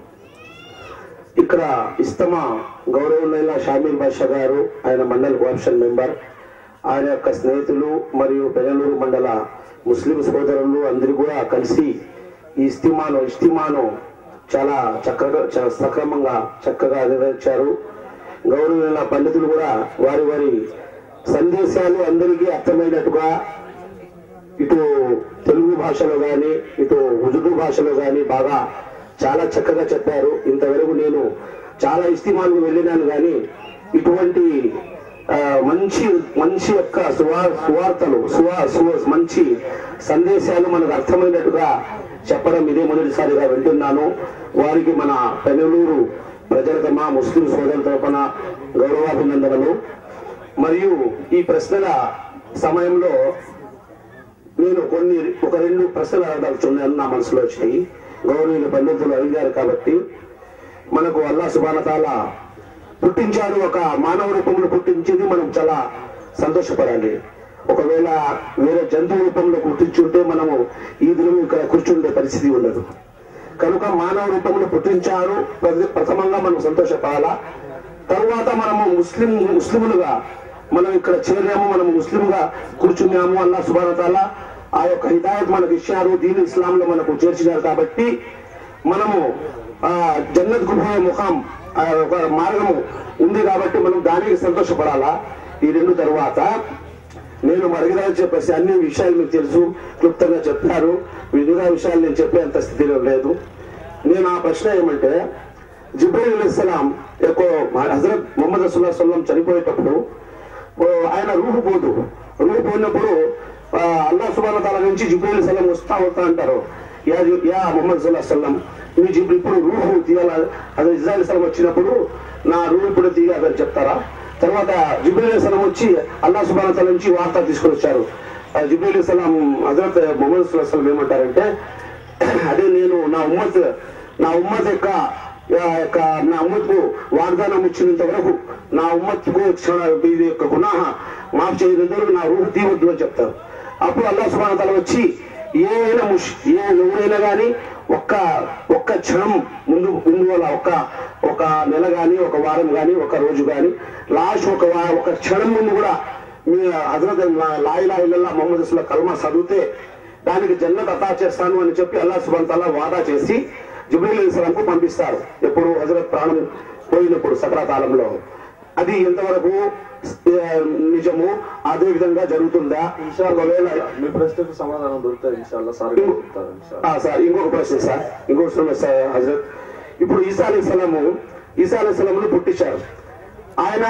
ఇక్కడ ఇస్తమా గౌరవనీయుల షామీర్ బాషా గారు ఆయన మండల కోఆప్షన్ మెంబర్ ఆయన యొక్క స్నేహితులు మరియు బెంగళూరు మండల ముస్లిం సోదరులు అందరూ కూడా కలిసి ఈ ఇస్తిమాను ఇస్తిమాను చాలా చక్కగా చాలా సక్రమంగా చక్కగా నిర్వహించారు గౌరవనీయుల పండితులు కూడా వారి వారి సందేశాలు అందరికీ అర్థమైనట్టుగా ఇటు తెలుగు భాషలో గాని ఇటు ఉర్దూ భాషలో గాని బాగా చాలా చక్కగా చెప్పారు ఇంతవరకు నేను చాలా ఇస్తిమాలకు వెళ్ళినాను కానీ ఇటువంటి ఆ, మంచి మంచి యొక్క సువా సువార్తలు సువా సువ మంచి సందేశాలు మనకు అర్థమైనట్టుగా చెప్పడం ఇదే మొదటిసారిగా వింటున్నాను వారికి మన పెనలూరు ప్రజల తమ ముస్లిం సోదరుల తరపున గౌరవాభినందనలు మరియు ఈ ప్రశ్నల సమయంలో నేను కొన్ని ఒక రెండు ప్రశ్నలు అడగదలుచున్నాను నా మనసులో వచ్చాయి గౌరవీయులు పండితులు అడిగారు కాబట్టి మనకు అల్లా సుబానతాల పుట్టించాడు ఒక మానవ రూపంలో పుట్టించింది మనం చాలా సంతోషపడాలి ఒకవేళ వేరే జంతువు రూపంలో పుట్టించుంటే మనము ఈ దినం ఇక్కడ కూర్చుండే పరిస్థితి ఉండదు కనుక మానవ రూపంలో పుట్టించారు ప్రథ- ప్రథమంగా మనం సంతోషపడాలా తరువాత మనము ముస్లిం ముస్లిములుగా మనం ఇక్కడ చేరాము మనం ముస్లింగా కూర్చున్నాము అల్లా సుబానతాల ఆ యొక్క హిదాయత్ మనకు ఇచ్చారు దీని ఇస్లాంలో మనకు చేర్చినారు కాబట్టి మనము ఆ జన్నత్ కు పోయే ముఖం ఆ ఒక మార్గము ఉంది కాబట్టి మనం దానికి సంతోషపడాలా ఈ రెండు తరువాత నేను మరగదాలు చెప్పేసి అన్ని విషయాలు మీకు తెలుసు క్లుప్తంగా చెప్పారు మిగతా విషయాలు నేను చెప్పే అంత స్థితిలో లేదు నేను ఆ ప్రశ్న ఏమంటే జిబ్రీల్ అలీస్లాం యొక్క హజరత్ మొహమ్మద్ రసూల్లా సల్లం చనిపోయేటప్పుడు ఓ ఆయన రూహు పోదు రూహు పోయినప్పుడు ఆ, అల్లా సుబాన తాల నుంచి జిబ్రీల్ సలం వస్తా వస్తా అంటారు యా జి- యా మొహమ్మద్ సల్లా సల్లం మీ జిబ్రీ ఇప్పుడు రూహు తీయాల అది ఇజ్రాయల్ సలం వచ్చినప్పుడు నా రూహు ఇప్పుడు తీయాలని చెప్తారా తర్వాత జిబ్రీల్ సలం వచ్చి అల్లా సుబాన తాల నుంచి వార్త తీసుకొని వచ్చారు ఆ జిబ్రీల్ సలాం హజరత్ మొహమ్మద్ సల్లా సలం ఏమంటారంటే అదే నేను నా ఉమ్మత్ నా ఉమ్మత్ యొక్క ఆ యొక్క నా ఉమ్మత్కు వాగ్దానం ఇచ్చినంత వరకు నా ఉమ్మత్కు క్షణ- ఇది యొక్క గుణాహ మాఫ్ చేయనంత వరకు నా రూహు తీయవద్దు అని చెప్తారు అప్పుడు అల్లా సుబాన తల వచ్చి ఏదైనా ముష్ ఏ ఎవరైనా కానీ ఒక్క ఒక్క క్షణం ముందు ముందు వల్ల ఒక్క ఒక నెల గాని ఒక వారం గాని ఒక రోజు గాని లాస్ట్ ఒక వా- ఒక క్షణం ముందు కూడా మీ హజరత్ లాయిలా ఇల్లల్లా మొహమ్మద్ అసలు కల్మా చదివితే దానికి జన్నత్ అతా చేస్తాను అని చెప్పి అల్లా సుబాన్ తల్లా వాదా చేసి జుబైల్ ఇస్లాంకు పంపిస్తారు ఎప్పుడు హజరత్ ప్రాణం పోయినప్పుడు సకరాకాలంలో అది ఎంతవరకు ఆ, నిజము అదే విధంగా జరుగుతుందా ఒకవేళ మీ ప్రశ్నకు సమాధానం దొరుకుతుంది ఇన్షాల్లా సార్ ఇంకో- చెప్తారు ఇన్షాల్లా. ఆ, సార్ ఇంకొక ప్రశ్న సార్ ఇంకొక ప్రశ్న సార్ హజరత్ ఇప్పుడు ఈసా అలీ సలాము ఈసా అలీ సలామును పుట్టించారు ఆయన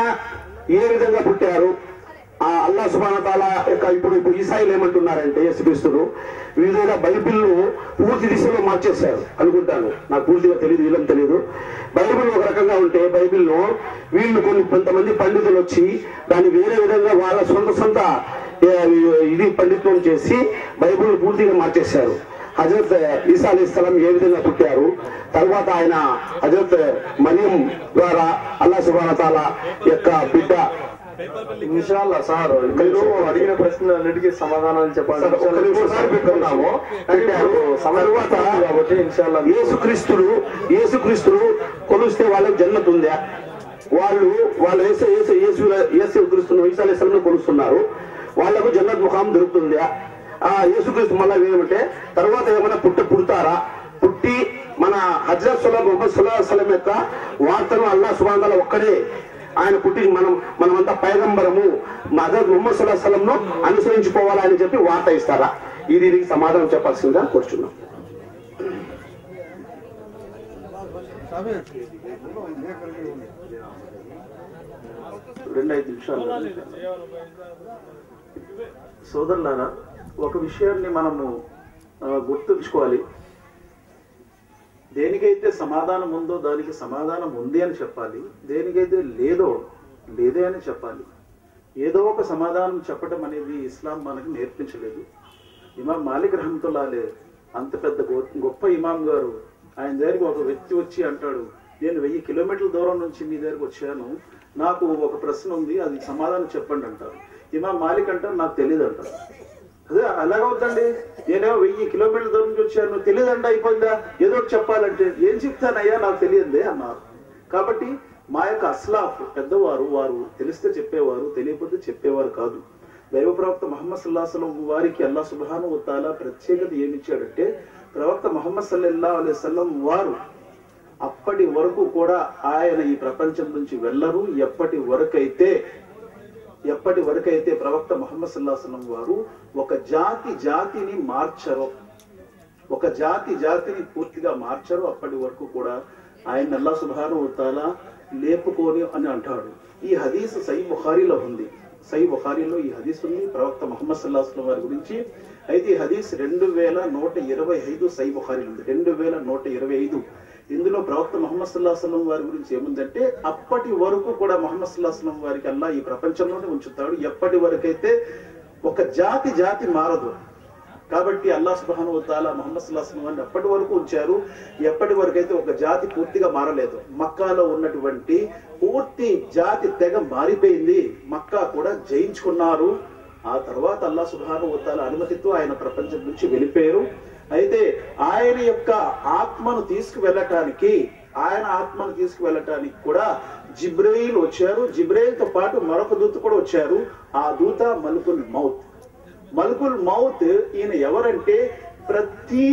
ఏ విధంగా పుట్టారు ఆ అల్లా సుబాన తాలా యొక్క ఇప్పుడు ఇప్పుడు ఈసాయిలు ఏమంటున్నారంటే యేసుక్రీస్తులు వివిధంగా బైబిల్ పూర్తి దిశలో మార్చేశారు అనుకుంటాను నాకు పూర్తిగా తెలియదు వీళ్ళని తెలియదు బైబిల్ ఒక రకంగా ఉంటే బైబిల్లో వీళ్ళు కొన్ని కొంతమంది పండితులు వచ్చి దాన్ని వేరే విధంగా వాళ్ళ సొంత సొంత ఏ, ఇది పండిత్వం చేసి బైబిల్ పూర్తిగా మార్చేశారు హజరత్ ఈసా అలీ ఇస్లాం ఏ విధంగా పుట్టారు తర్వాత ఆయన హజరత్ మరియం ద్వారా అల్లా సుబాన తాల యొక్క బిడ్డ ఇన్షాల్లా సార్ మీరు అడిగిన ప్రశ్నలన్నిటికీ సమాధానాలు చెప్పాలి సార్, ఒక్క నిమిషం సార్ పెట్టుకున్నాము. పెట్టారు సమర్వాత కాబట్టి ఇన్షాల్లా యేసుక్రీస్తులు యేసుక్రీస్తులు కొలిస్తే వాళ్ళకి జన్నత్ ఉందా వాళ్ళు వాళ్ళు ఏసు ఏసు యేసు యేసు క్రీస్తును ఈసాలేశ్వరం కొలుస్తున్నారు వాళ్ళకు జన్నత్ ముఖాం దొరుకుతుందా ఆ యేసుక్రీస్తు మళ్ళా ఏమంటే తర్వాత ఏమైనా పుట్ట పుడతారా పుట్టి మన హజరత్ సుల్లా మొహమ్మద్ సుల్లా సలం యొక్క వార్తను అల్లా సుబాందాల ఒక్కడే ఆయన పుట్టి మనం మనమంతా పైగంబరము హజరత్ మొహమ్మద్ సుల్లా సలంను అనుసరించుకోవాలని చెప్పి వార్త ఇస్తారా ఈ దీనికి సమాధానం చెప్పాల్సిందిగా కోరుచున్నాం రెండు ఐదు నిమిషాలు సోదరులారా ఒక విషయాన్ని మనము ఆ, గుర్తుంచుకోవాలి దేనికైతే సమాధానం ఉందో దానికి సమాధానం ఉంది అని చెప్పాలి దేనికైతే లేదో లేదే అని చెప్పాలి ఏదో ఒక సమాధానం చెప్పడం అనేది ఇస్లాం మనకు నేర్పించలేదు ఇమాం మాలిక్ రహమతుల్లాలే అంత పెద్ద గొ- గొప్ప ఇమాం గారు ఆయన దగ్గరికి ఒక వ్యక్తి వచ్చి అంటాడు నేను వెయ్యి కిలోమీటర్ల దూరం నుంచి మీ దగ్గరికి వచ్చాను నాకు ఒక ప్రశ్న ఉంది అది సమాధానం చెప్పండి అంటారు ఇమాం మాలిక్ అంటారు నాకు తెలియదు అంటారు అదే అలాగవుతండి నేనేమో వెయ్యి కిలోమీటర్ల దూరం నుంచి వచ్చాను తెలియదండి అయిపోయిందా ఏదో ఒకటి చెప్పాలంటే ఏం చెప్తానయ్యా నాకు తెలియదే అన్నారు కాబట్టి మా యొక్క అస్లాఫ్ పెద్దవారు వారు తెలిస్తే చెప్పేవారు తెలియకపోతే చెప్పేవారు కాదు దైవ ప్రవక్త మహమ్మద్ సల్లాహం వారికి అల్లా సుబాను తాలా ప్రత్యేకత ఏమిచ్చాడంటే ప్రవక్త మహమ్మద్ సల్లల్లా అలైవల్లం వారు అప్పటి వరకు కూడా ఆయన ఈ ప్రపంచం నుంచి వెళ్ళరు ఎప్పటి వరకైతే ఎప్పటి వరకైతే ప్రవక్త మహమ్మద్ సల్లాహం వారు ఒక జాతి జాతిని మార్చరు ఒక జాతి జాతిని పూర్తిగా మార్చరు అప్పటి వరకు కూడా ఆయన అల్లా సుభాను తాలా లేపుకోని అని అంటాడు ఈ హదీస్ సై బుఖారీలో ఉంది సై బుఖారీలో ఈ హదీస్ ఉంది ప్రవక్త మహమ్మద్ సల్లాహం వారి గురించి అయితే ఈ హదీస్ రెండు వేల నూట ఇరవై ఐదు సై బుఖారీలో ఉంది రెండు వేల నూట ఇరవై ఐదు ఇందులో ప్రవక్త మహమ్మద్ సల్లాహం వారి గురించి ఏముందంటే అప్పటి వరకు కూడా మహమ్మద్ సల్లాహం వారికి అల్లా ఈ ప్రపంచంలోనే ఉంచుతాడు ఎప్పటి వరకైతే ఒక జాతి జాతి మారదు కాబట్టి అల్లా సుబ్హాను తాలా మహమ్మద్ సల్లాహం వారిని అప్పటి వరకు ఉంచారు ఎప్పటి వరకు అయితే ఒక జాతి పూర్తిగా మారలేదు మక్కాలో ఉన్నటువంటి పూర్తి జాతి తెగ మారిపోయింది మక్కా కూడా జయించుకున్నారు ఆ తర్వాత అల్లా సుబ్హాను తాలా అనుమతితో ఆయన ప్రపంచం నుంచి వెళ్ళిపోయారు అయితే ఆయన యొక్క ఆత్మను తీసుకువెళ్ళటానికి ఆయన ఆత్మను తీసుకువెళ్ళటానికి కూడా జిబ్రయిల్ వచ్చారు జిబ్రయిల్ తో పాటు మరొక దూత కూడా వచ్చారు ఆ దూత మలుకుల్ మౌత్ మల్కుల్ మౌత్ ఈయన ఎవరంటే ప్రతి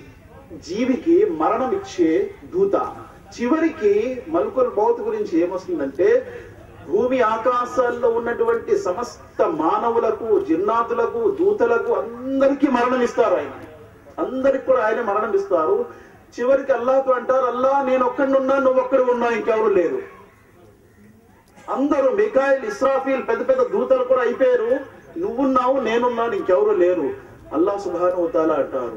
జీవికి మరణం ఇచ్చే దూత చివరికి మల్కుల్ మౌత్ గురించి ఏమొస్తుందంటే భూమి ఆకాశాల్లో ఉన్నటువంటి సమస్త మానవులకు జిన్నాతులకు దూతలకు అందరికీ మరణం ఇస్తారు ఆయన అందరికి కూడా ఆయన మరణం ఇస్తారు చివరికి అల్లాతో అంటారు అల్లా నేను ఒక్కడున్నా నువ్వు ఒక్కడు ఉన్నా ఇంకెవరు లేరు అందరూ మికాయిల్ ఇస్రాఫీల్ పెద్ద పెద్ద దూతలు కూడా అయిపోయారు నువ్వున్నావు నేనున్నాను ఇంకెవరు లేరు అల్లా సుభాను తాలా అంటారు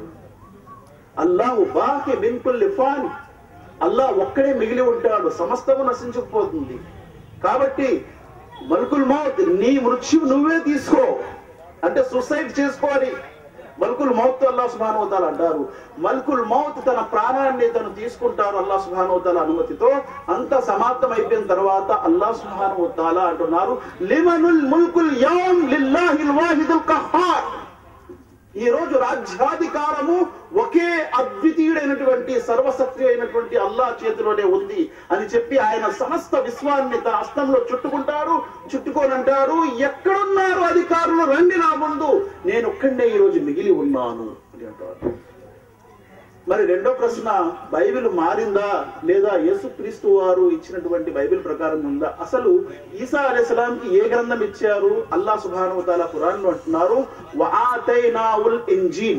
అల్లాహు బాకి బిన్కుల్ ఫాన్ అల్లా ఒక్కడే మిగిలి ఉంటాడు సమస్తము నశించకపోతుంది కాబట్టి మల్కుల్ మౌత్ నీ మృత్యువు నువ్వే తీసుకో అంటే సూసైడ్ చేసుకోవాలి మల్కుల్ మౌత్ అల్లా సుభానవతాలు అంటారు మల్కుల్ మౌత్ తన ప్రాణాన్ని తను తీసుకుంటారు అల్లా సుభానవతాల అనుమతితో అంత సమాప్తం అయిపోయిన తర్వాత అల్లా సుభానవతాల అంటున్నారు లిమనుల్ ముల్కుల్ యౌమ్ లిల్లాహిల్ వాహిదుల్ కహార్ ఈ రోజు రాజ్యాధికారము ఒకే అద్వితీయుడైనటువంటి సర్వశక్తి అయినటువంటి అల్లా చేతిలోనే ఉంది అని చెప్పి ఆయన సమస్త విశ్వాన్ని తన హస్తంలో చుట్టుకుంటారు చుట్టుకోనంటారు ఎక్కడున్నారు అధికారులు రండి నా ముందు నేను ఒక్కడే ఈ రోజు మిగిలి ఉన్నాను అని అంటారు మరి రెండో ప్రశ్న బైబిల్ మారిందా లేదా యేసుక్రీస్తు వారు ఇచ్చినటువంటి బైబిల్ ప్రకారం ఉందా అసలు ఈసా అలైహిస్సలాంకి ఏ గ్రంథం ఇచ్చారు అల్లా సుబ్హానహు తాలా ఖురాన్ లో అంటున్నారు వఆతైనావుల్ ఇంజీల్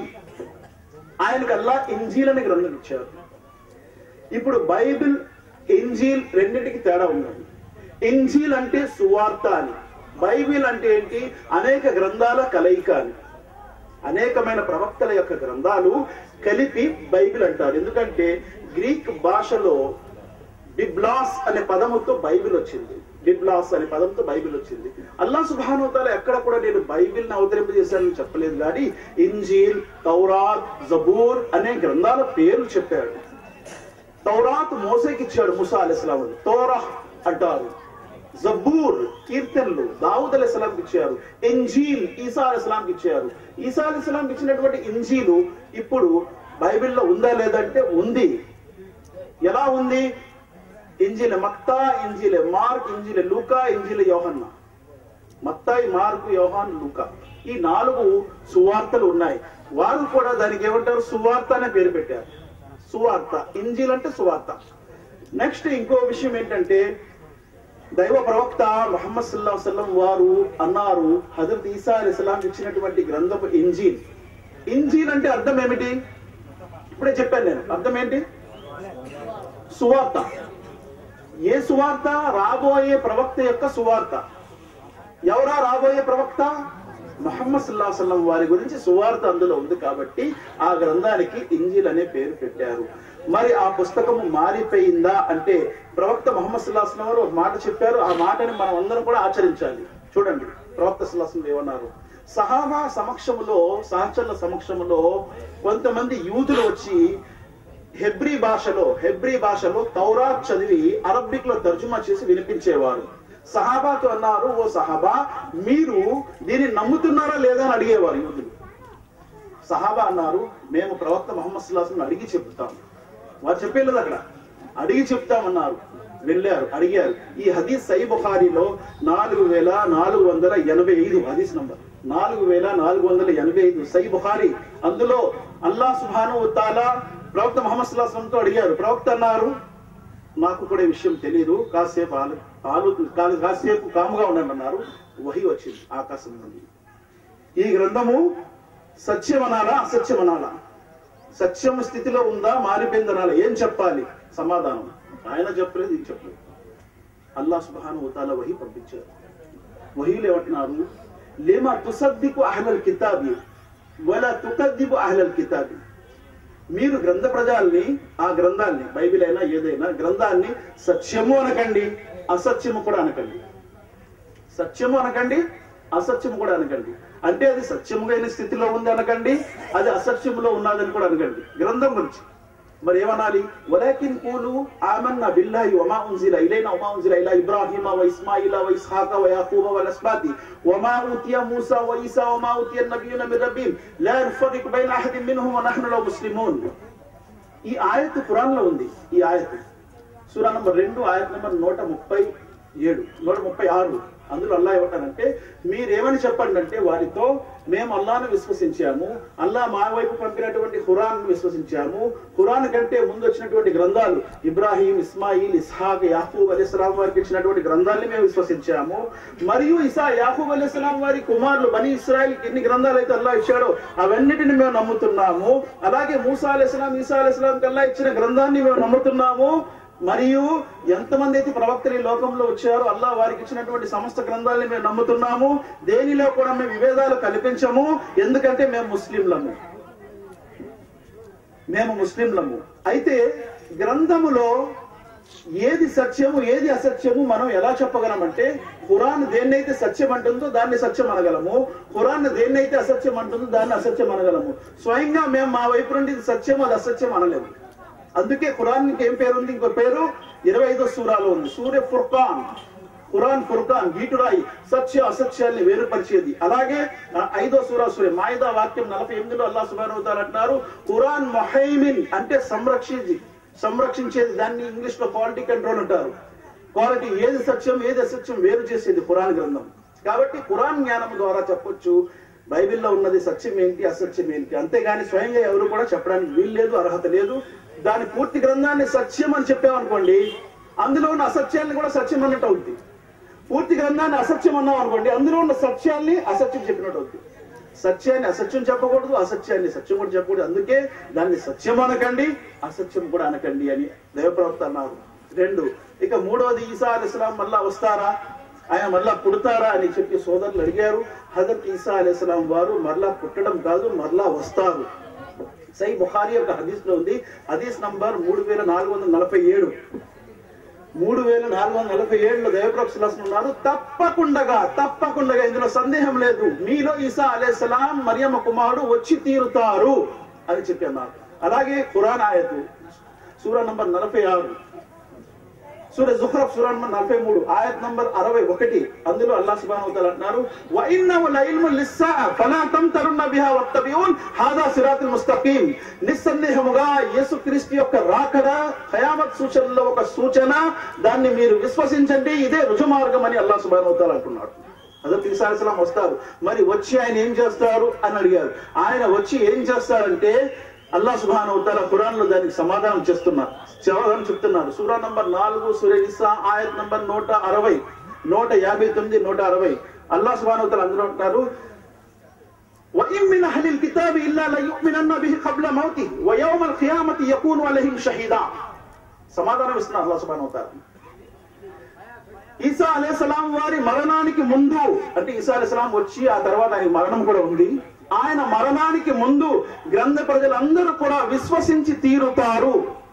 ఆయనకి అల్లా ఇంజీల్ అనే గ్రంథం ఇచ్చారు ఇప్పుడు బైబిల్ ఇంజీల్ రెండింటికి తేడా ఉందండి ఇంజీల్ అంటే సువార్త అని బైబిల్ అంటే ఏంటి అనేక గ్రంథాల కలయిక అని అనేకమైన ప్రవక్తల యొక్క గ్రంథాలు కలిపి బైబిల్ అంటారు ఎందుకంటే గ్రీక్ భాషలో బిబ్లాస్ అనే పదముతో బైబిల్ వచ్చింది బిబ్లాస్ అనే పదంతో బైబిల్ వచ్చింది అల్లా సుభానుతాల ఎక్కడ కూడా నేను బైబిల్ ని అవతరింపజేశానని చెప్పలేదు కానీ ఇంజీల్ తౌరాత్ జబూర్ అనే గ్రంథాల పేర్లు చెప్పాడు తౌరాత్ మోసేకి ఇచ్చాడు ముసా అలీస్లాం తోరా అంటారు జబూర్ కీర్తనలు దావుద్ అలీస్లాంకి ఇచ్చారు ఇంజీల్ ఈసా అలీస్లాంకి ఇచ్చారు ఈసా అలీస్లాంకి ఇచ్చినటువంటి ఇంజీలు ఇప్పుడు బైబిల్లో ఉందా లేదంటే ఉంది ఎలా ఉంది ఇంజిల్ మక్తా ఇంజిల్ మార్క్ ఇంజిల్ లూకా ఇంజిల్ యోహన్న మత్తాయి మార్కు యోహాన్ లూకా ఈ నాలుగు సువార్తలు ఉన్నాయి వారు కూడా దానికి ఏమంటారు సువార్త అనే పేరు పెట్టారు సువార్త ఇంజిల్ అంటే సువార్త నెక్స్ట్ ఇంకో విషయం ఏంటంటే దైవ ప్రవక్త ముహమ్మద్ సల్లా సల్లం వారు అన్నారు హజరత్ ఈసా అలీస్లాం ఇచ్చినటువంటి గ్రంథపు ఇంజీల్ ఇంజీల్ అంటే అర్థం ఏమిటి ఇప్పుడే చెప్పాను నేను అర్థం ఏంటి సువార్త ఏ సువార్త రాబోయే ప్రవక్త యొక్క సువార్త ఎవరా రాబోయే ప్రవక్త మహమ్మద్ సల్లా సల్లం వారి గురించి సువార్త అందులో ఉంది కాబట్టి ఆ గ్రంథానికి ఇంజిల్ అనే పేరు పెట్టారు మరి ఆ పుస్తకము మారిపోయిందా అంటే ప్రవక్త మహమ్మద్ సల్లా సల్లం వారు ఒక మాట చెప్పారు ఆ మాటని మనం అందరం కూడా ఆచరించాలి చూడండి ప్రవక్త సల్లా సల్లం ఏమన్నారు సహాబా సమక్షములో సహచరుల సమక్షములో కొంతమంది యూదులు వచ్చి హెబ్రీ భాషలో హెబ్రీ భాషలో తౌరాత్ చదివి అరబిక్ లో తర్జుమా చేసి వినిపించేవారు సహాబాతో అన్నారు ఓ సహాబా మీరు దీన్ని నమ్ముతున్నారా లేదా అని అడిగేవారు యూదులు సహాబా అన్నారు మేము ప్రవక్త మహమ్మద్ సుల్లాసం అడిగి చెప్తాం వారు చెప్పేలేదు అక్కడ అడిగి చెప్తామన్నారు వెళ్ళారు అడిగారు ఈ హదీస్ సై బుఖారీలో నాలుగు వేల నాలుగు వందల ఎనభై ఐదు హదీస్ నంబర్ నాలుగు వేల నాలుగు వందల ఎనభై ఐదు సై బుఖారీ అందులో అల్లా సుభాను తాలా ప్రవక్త మహమ్మద్ సుల్లాసంతో అడిగారు ప్రవక్త అన్నారు నాకు కూడా ఈ విషయం తెలియదు కాసేపు ఆలు ఆలు కా- కాసేపు కాముగా ఉండండి అన్నారు వహి వచ్చింది ఆకాశం నుండి ఈ గ్రంథము సత్యం అనాలా అసత్యం అనాలా సత్యం స్థితిలో ఉందా మారిపోయింది అనాలా ఏం చెప్పాలి సమాధానం ఆయన చెప్పలేదు ఇది చెప్పలేదు అల్లా సుబ్హాను ఉతాల వహి పంపించారు వహీలు ఏమంటున్నారు లేమా తుసద్దికు అహ్లల్ కితాబి వలా తుకద్దిబు అహ్లల్ కితాబి మీరు గ్రంథ ప్రజల్ని ఆ గ్రంథాన్ని బైబిల్ అయినా ఏదైనా గ్రంథాన్ని సత్యము అనకండి అసత్యము కూడా అనకండి సత్యము అనకండి అసత్యము కూడా అనకండి అంటే అది సత్యముగైన స్థితిలో ఉంది అనకండి అది అసత్యములో ఉన్నదని కూడా అనకండి గ్రంథం గురించి మరి ఏమనాలి వలాకిన్ కూలు ఆమన్న బిల్లాహి వమా ఉంజిల ఇలైనా వమా ఉంజిల ఇలా ఇబ్రాహిమ వ ఇస్మాయిల వ ఇస్హాక వ యాకూబ వ లస్బాతి వమా ఉతియ మూసా వ ఈసా వమా ఉతియ నబియున మిర్ రబ్బిహిం లా యఫరిక్ బైన అహదిన్ మిన్హుం వ నహ్ను లహు ముస్లిమూన్ ఈ ఆయత్ ఖురాన్ లో ఉంది ఈ ఆయత్ సూరా నంబర్ రెండు ఆయత్ నంబర్ నూట ముప్పై ఏడు నూట ముప్పై ఆరు అందులో అల్లా ఏమంటానంటే మీరేమని చెప్పండి అంటే వారితో మేము అల్లాను విశ్వసించాము అల్లా మా వైపు పంపినటువంటి ఖురాన్ విశ్వసించాము ఖురాన్ కంటే ముందు వచ్చినటువంటి గ్రంథాలు ఇబ్రాహీం ఇస్మాయిల్ ఇస్హాక్ యాహూబ్ అలీస్లాం వారికి ఇచ్చినటువంటి గ్రంథాలని మేము విశ్వసించాము మరియు ఇసా యాహూబ్ అలీస్లాం వారి కుమారులు బని ఇస్రాయల్ ఎన్ని గ్రంథాలు అయితే అల్లా ఇచ్చాడో అవన్నిటిని మేము నమ్ముతున్నాము అలాగే మూసా అలీస్లాం ఈసా అలీస్లాం కల్లా ఇచ్చిన గ్రంథాన్ని మేము నమ్ముతున్నాము మరియు ఎంతమంది అయితే ప్రవక్తలు ఈ లోకంలో వచ్చారో అల్లా వారికి ఇచ్చినటువంటి సమస్త గ్రంథాలని మేము నమ్ముతున్నాము దేనిలో కూడా మేము విభేదాలు కల్పించము ఎందుకంటే మేము ముస్లింలము మేము ముస్లింలము అయితే గ్రంథములో ఏది సత్యము ఏది అసత్యము మనం ఎలా చెప్పగలమంటే ఖురాన్ దేన్నైతే సత్యం అంటుందో దాన్ని సత్యం అనగలము ఖురాన్ దేన్నైతే అసత్యం అంటుందో దాన్ని అసత్యం అనగలము స్వయంగా మేము మా వైపు నుండి ఇది సత్యం అది అసత్యం అనలేము అందుకే ఖురాన్ ఏం పేరు ఉంది ఇంకో పేరు ఇరవై ఐదో సూరాలో ఉంది సూర్య ఫుర్ఖాన్ ఖురాన్ ఫుర్ఖాన్ గీటురాయి సత్య అసత్యాల్ని వేరుపరిచేది అలాగే ఆ, ఐదో సూరా సూర్య మాయిదా వాక్యం నలభై ఎనిమిదిలో అల్లా సుబాన్ అంటున్నారు ఖురాన్ మొహైమిన్ అంటే సంరక్షించి సంరక్షించేది దాన్ని ఇంగ్లీష్ లో క్వాలిటీ కంట్రోల్ అంటారు క్వాలిటీ ఏది సత్యం ఏది అసత్యం వేరు చేసేది ఖురాన్ గ్రంథం కాబట్టి ఖురాన్ జ్ఞానం ద్వారా చెప్పొచ్చు బైబిల్లో ఉన్నది సత్యం ఏంటి అసత్యం ఏంటి అంతేగాని స్వయంగా ఎవరు కూడా చెప్పడానికి వీలు లేదు అర్హత లేదు దాని పూర్తి గ్రంథాన్ని సత్యం అని చెప్పామనుకోండి అందులో ఉన్న అసత్యాన్ని కూడా సత్యం అన్నట్టు అవుతుంది పూర్తి గ్రంథాన్ని అసత్యం అన్నాం అనుకోండి అందులో ఉన్న సత్యాల్ని అసత్యం చెప్పినట్టు అవుతుంది సత్యాన్ని అసత్యం చెప్పకూడదు అసత్యాన్ని సత్యం కూడా చెప్పకూడదు అందుకే దాన్ని సత్యం అనకండి అసత్యం కూడా అనకండి అని దేవప్రవక్త అన్నారు రెండు ఇక మూడవది ఈసా అలీ ఇస్లాం మళ్ళా వస్తారా ఆయన మళ్ళా పుడతారా అని చెప్పి సోదరులు అడిగారు హజరత్ ఈసా అలీ ఇస్లాం వారు మరలా పుట్టడం కాదు మరలా వస్తారు సై బుఖారి యొక్క హదీస్ లో ఉంది హదీస్ నంబర్ మూడు వేల నాలుగు వందల నలభై ఏడు మూడు వేల నాలుగు వందల నలభై ఏడులో దేవప్రక్షలాసం ఉన్నారు తప్పకుండా తప్పకుండా ఇందులో సందేహం లేదు మీలో ఈసా అలేసలాం మరియమ్మ కుమారుడు వచ్చి తీరుతారు అని చెప్పి అన్నారు అలాగే ఖురాన్ ఆయతు సూర నంబర్ నలభై ఆరు సూర్య జుహ్రఫ్ సూర నంబర్ నలభై మూడు ఆయత్ నంబర్ అరవై ఒకటి అందులో అల్లా సుబ్హానహు వతఆలా అంటున్నారు వ ఇన్నహు లఇల్ము లిస్సా ఫలా తమ్తరున్న బిహా వత్తబియూన్ హాదా సిరాతుల్ ముస్తఖీం నిస్సందేహముగా యేసుక్రీస్తు యొక్క రాకడ ఖయామత్ సూచనలో ఒక సూచన దాన్ని మీరు విశ్వసించండి ఇదే రుజుమార్గం అని అల్లా సుబ్హానహు వతఆలా అంటున్నాడు హజరత్ ఈసా అలైహిస్సలాం వస్తారు మరి వచ్చి ఆయన ఏం చేస్తారు అని అడిగారు ఆయన వచ్చి ఏం చేస్తారంటే అల్లా సుబాన్ అవుతారా ఖురాన్ లో దానికి సమాధానం చేస్తున్నారు సమాధానం చెప్తున్నారు సూరా నంబర్ నాలుగు సూర్య ఇసా ఆయత్ నంబర్ నూట అరవై నూట యాభై తొమ్మిది నూట అరవై అల్లా సుబాన్ అవుతారు అందులో అంటున్నారు وإن من أهل الكتاب إلا ليؤمنن به قبل موته ويوم القيامة يكون عليهم شهيدا సమాధానం ఇస్తున్నారు అల్లా సుబాన్ అవుతారు ఈసా అలైహిస్సలాం వారి మరణానికి ముందు అంటే ఈసా అలైహిస్సలాం వచ్చి ఆ తర్వాత ఆయన మరణం కూడా ఉంది ఆయన మరణానికి ముందు గ్రంథ ప్రజలందరూ కూడా విశ్వసించి తీరుతారు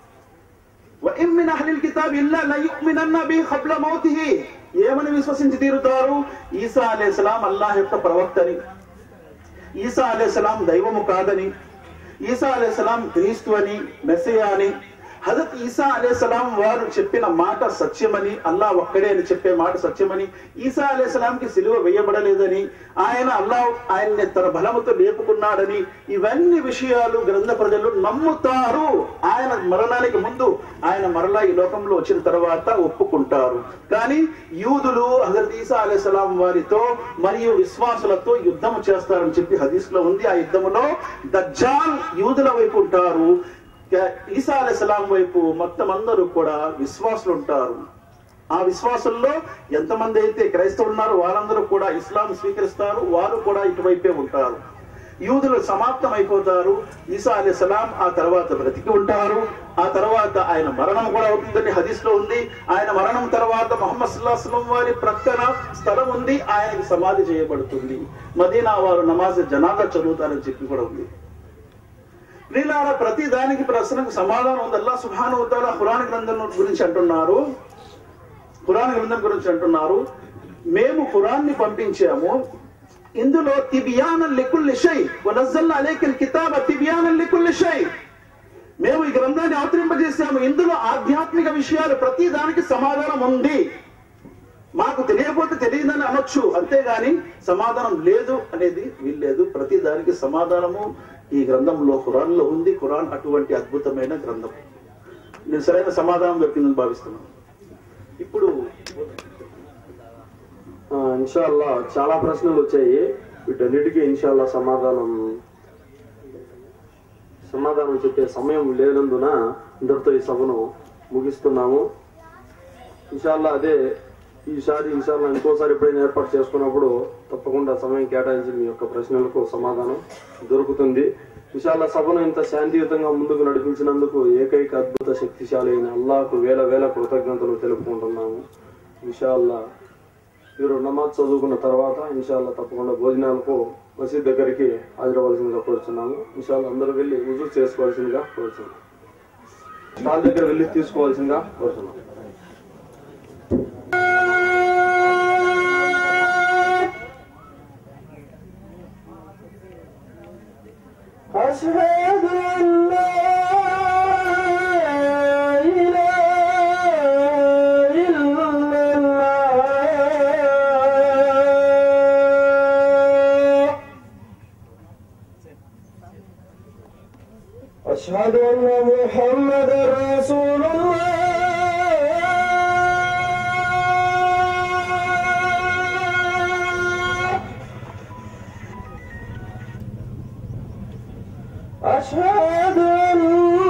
وإن من أهل الكتاب إلا ليؤمنن به قبل موته ఏమని విశ్వసించి తీరుతారు ఈసా అలైహిస్సలాం అల్లాహ్ యొక్క ప్రవక్తని ఈసా అలైహిస్సలాం దైవము కాదని ఈసా అలైహిస్సలాం క్రీస్తు అని మెస్సయా అని హజరత్ ఈసా అలైహిస్సలాం వారు చెప్పిన మాట సత్యమని అల్లా ఒక్కడే అని చెప్పే మాట సత్యమని ఈసా అలైహిస్సలాంకి సిలువ వేయబడలేదని ఆయన అల్లా ఆయన్ని తన బలముతో లేపుకున్నాడని ఇవన్నీ విషయాలు గ్రంథ ప్రజలు నమ్ముతారు ఆయన మరణానికి ముందు ఆయన మరలా ఈ లోకంలో వచ్చిన తర్వాత ఒప్పుకుంటారు కానీ యూదులు హజరత్ ఈసా అలైహిస్సలాం వారితో మరియు విశ్వాసులతో యుద్ధం చేస్తారని చెప్పి హదీస్ లో ఉంది ఆ యుద్ధములో దజ్జాల్ యూదుల వైపు ఉంటారు ఈసా అలైహిస్సలాం వైపు మొత్తం అందరూ కూడా విశ్వాసులు ఉంటారు ఆ విశ్వాసుల్లో ఎంతమంది అయితే క్రైస్తవులు ఉన్నారో వారందరూ కూడా ఇస్లాం స్వీకరిస్తారు వారు కూడా ఇటువైపే ఉంటారు యూదులు సమాప్తం అయిపోతారు ఈసా అలీ సలాం ఆ తర్వాత బ్రతికి ఉంటారు ఆ తర్వాత ఆయన మరణం కూడా అవుతుందని హదీస్ లో ఉంది ఆయన మరణం తర్వాత మొహమ్మద్ సుల్లాహం వారి ప్రక్కన స్థలం ఉంది ఆయనకి సమాధి చేయబడుతుంది మదీనా వారు నమాజ్ జనాదా చదువుతారని చెప్పి కూడా ఉంది ప్రియులారా ప్రతి దానికి ప్రశ్నకు సమాధానం ఉంది అల్లా సుభాను ఉతాల ఖురాన్ గ్రంథం గురించి అంటున్నారు ఖురాన్ గ్రంథం గురించి అంటున్నారు మేము ఖురాన్ ని పంపించాము ఇందులో తిబియాన లికుల్ షై వనజల్లా అలేకిల్ కితాబ తిబియాన లికుల్ షై మేము ఈ గ్రంథాన్ని అవతరింపజేసాము ఇందులో ఆధ్యాత్మిక విషయాలు ప్రతి దానికి సమాధానం ఉంది మాకు తెలియకపోతే తెలియదని అనొచ్చు అంతేగాని సమాధానం లేదు అనేది వీల్లేదు ప్రతి దానికి సమాధానము ఈ గ్రంథంలో ఖురాన్ లో ఉంది ఖురాన్ అటువంటి అద్భుతమైన గ్రంథం నేను సరైన సమాధానం దొరికిందని భావిస్తున్నాను ఇప్పుడు ఆ, ఇన్షాల్లా చాలా ప్రశ్నలు వచ్చాయి వీటన్నిటికీ ఇన్షాల్లా సమాధానం సమాధానం చెప్పే సమయం లేనందున ఇంతటితో ఈ సభను ముగిస్తున్నాము ఇన్షాల్లా అదే ఈసారి ఇన్షాల్లా ఇంకోసారి ఎప్పుడైనా ఏర్పాటు చేసుకున్నప్పుడు తప్పకుండా సమయం కేటాయించి మీ యొక్క ప్రశ్నలకు సమాధానం దొరుకుతుంది ఇన్షాల్లా సభను ఇంత శాంతియుతంగా ముందుకు నడిపించినందుకు ఏకైక అద్భుత శక్తిశాలి అయిన అల్లాహకు వేల వేల కృతజ్ఞతలు తెలుపుకుంటున్నాము ఇన్షాల్లా మీరు నమాజ్ చదువుకున్న తర్వాత ఇన్షాల్లా తప్పకుండా భోజనాలకు మసీద్ దగ్గరికి హాజరవలసిందిగా కోరుచున్నాము ఇన్షాల్లా అందరూ వెళ్ళి రుజువు చేసుకోవాల్సిందిగా కోరుచున్నాం స్టాల్ దగ్గర వెళ్ళి తీసుకోవాల్సిందిగా కోరుచున్నాం أشهد أن لا إله إلا الله أشهد أن محمدا رسول الله أشهد أن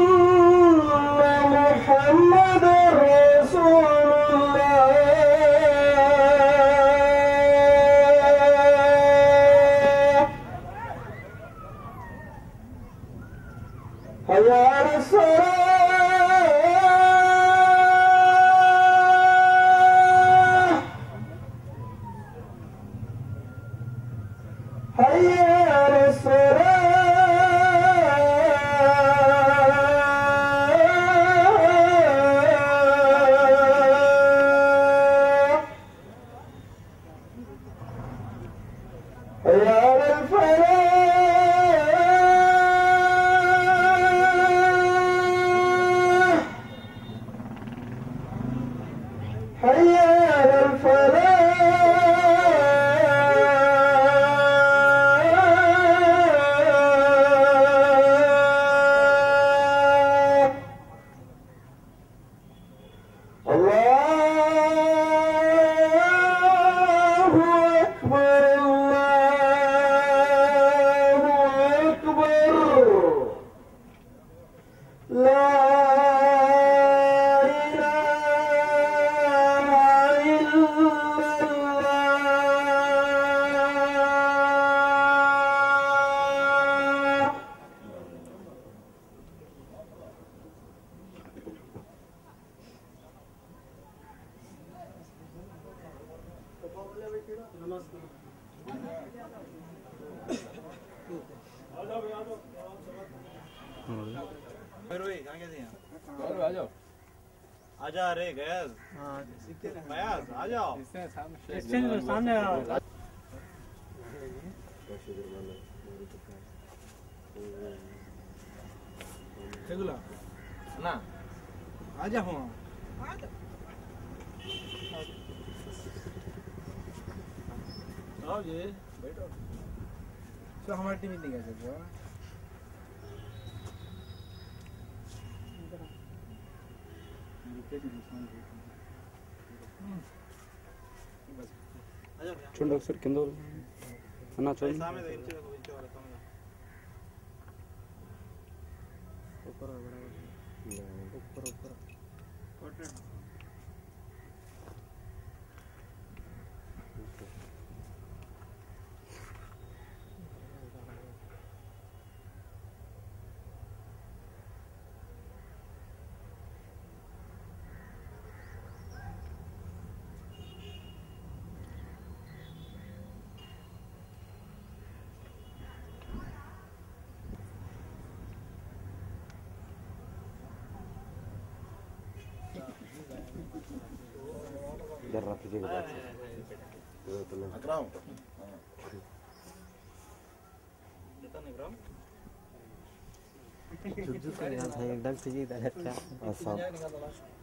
محمد رسول الله حي على الصلاة حي على الصلاة حي على الفلاح حي على الفلاح الله أكبر الله أكبر لا إله إلا الله आजा रे गैस गैस आ जाओ सामने ना आजा हूँ आओ जी बैठो तो हमारी टीम नहीं गए थे చూడండి ఒకసారి కింద అన్న చూడండి सामने दे इंचे इंचे वाला सामने జర్రా పిచ్చిగా अकराम कितना अकराम एकदम ठीक है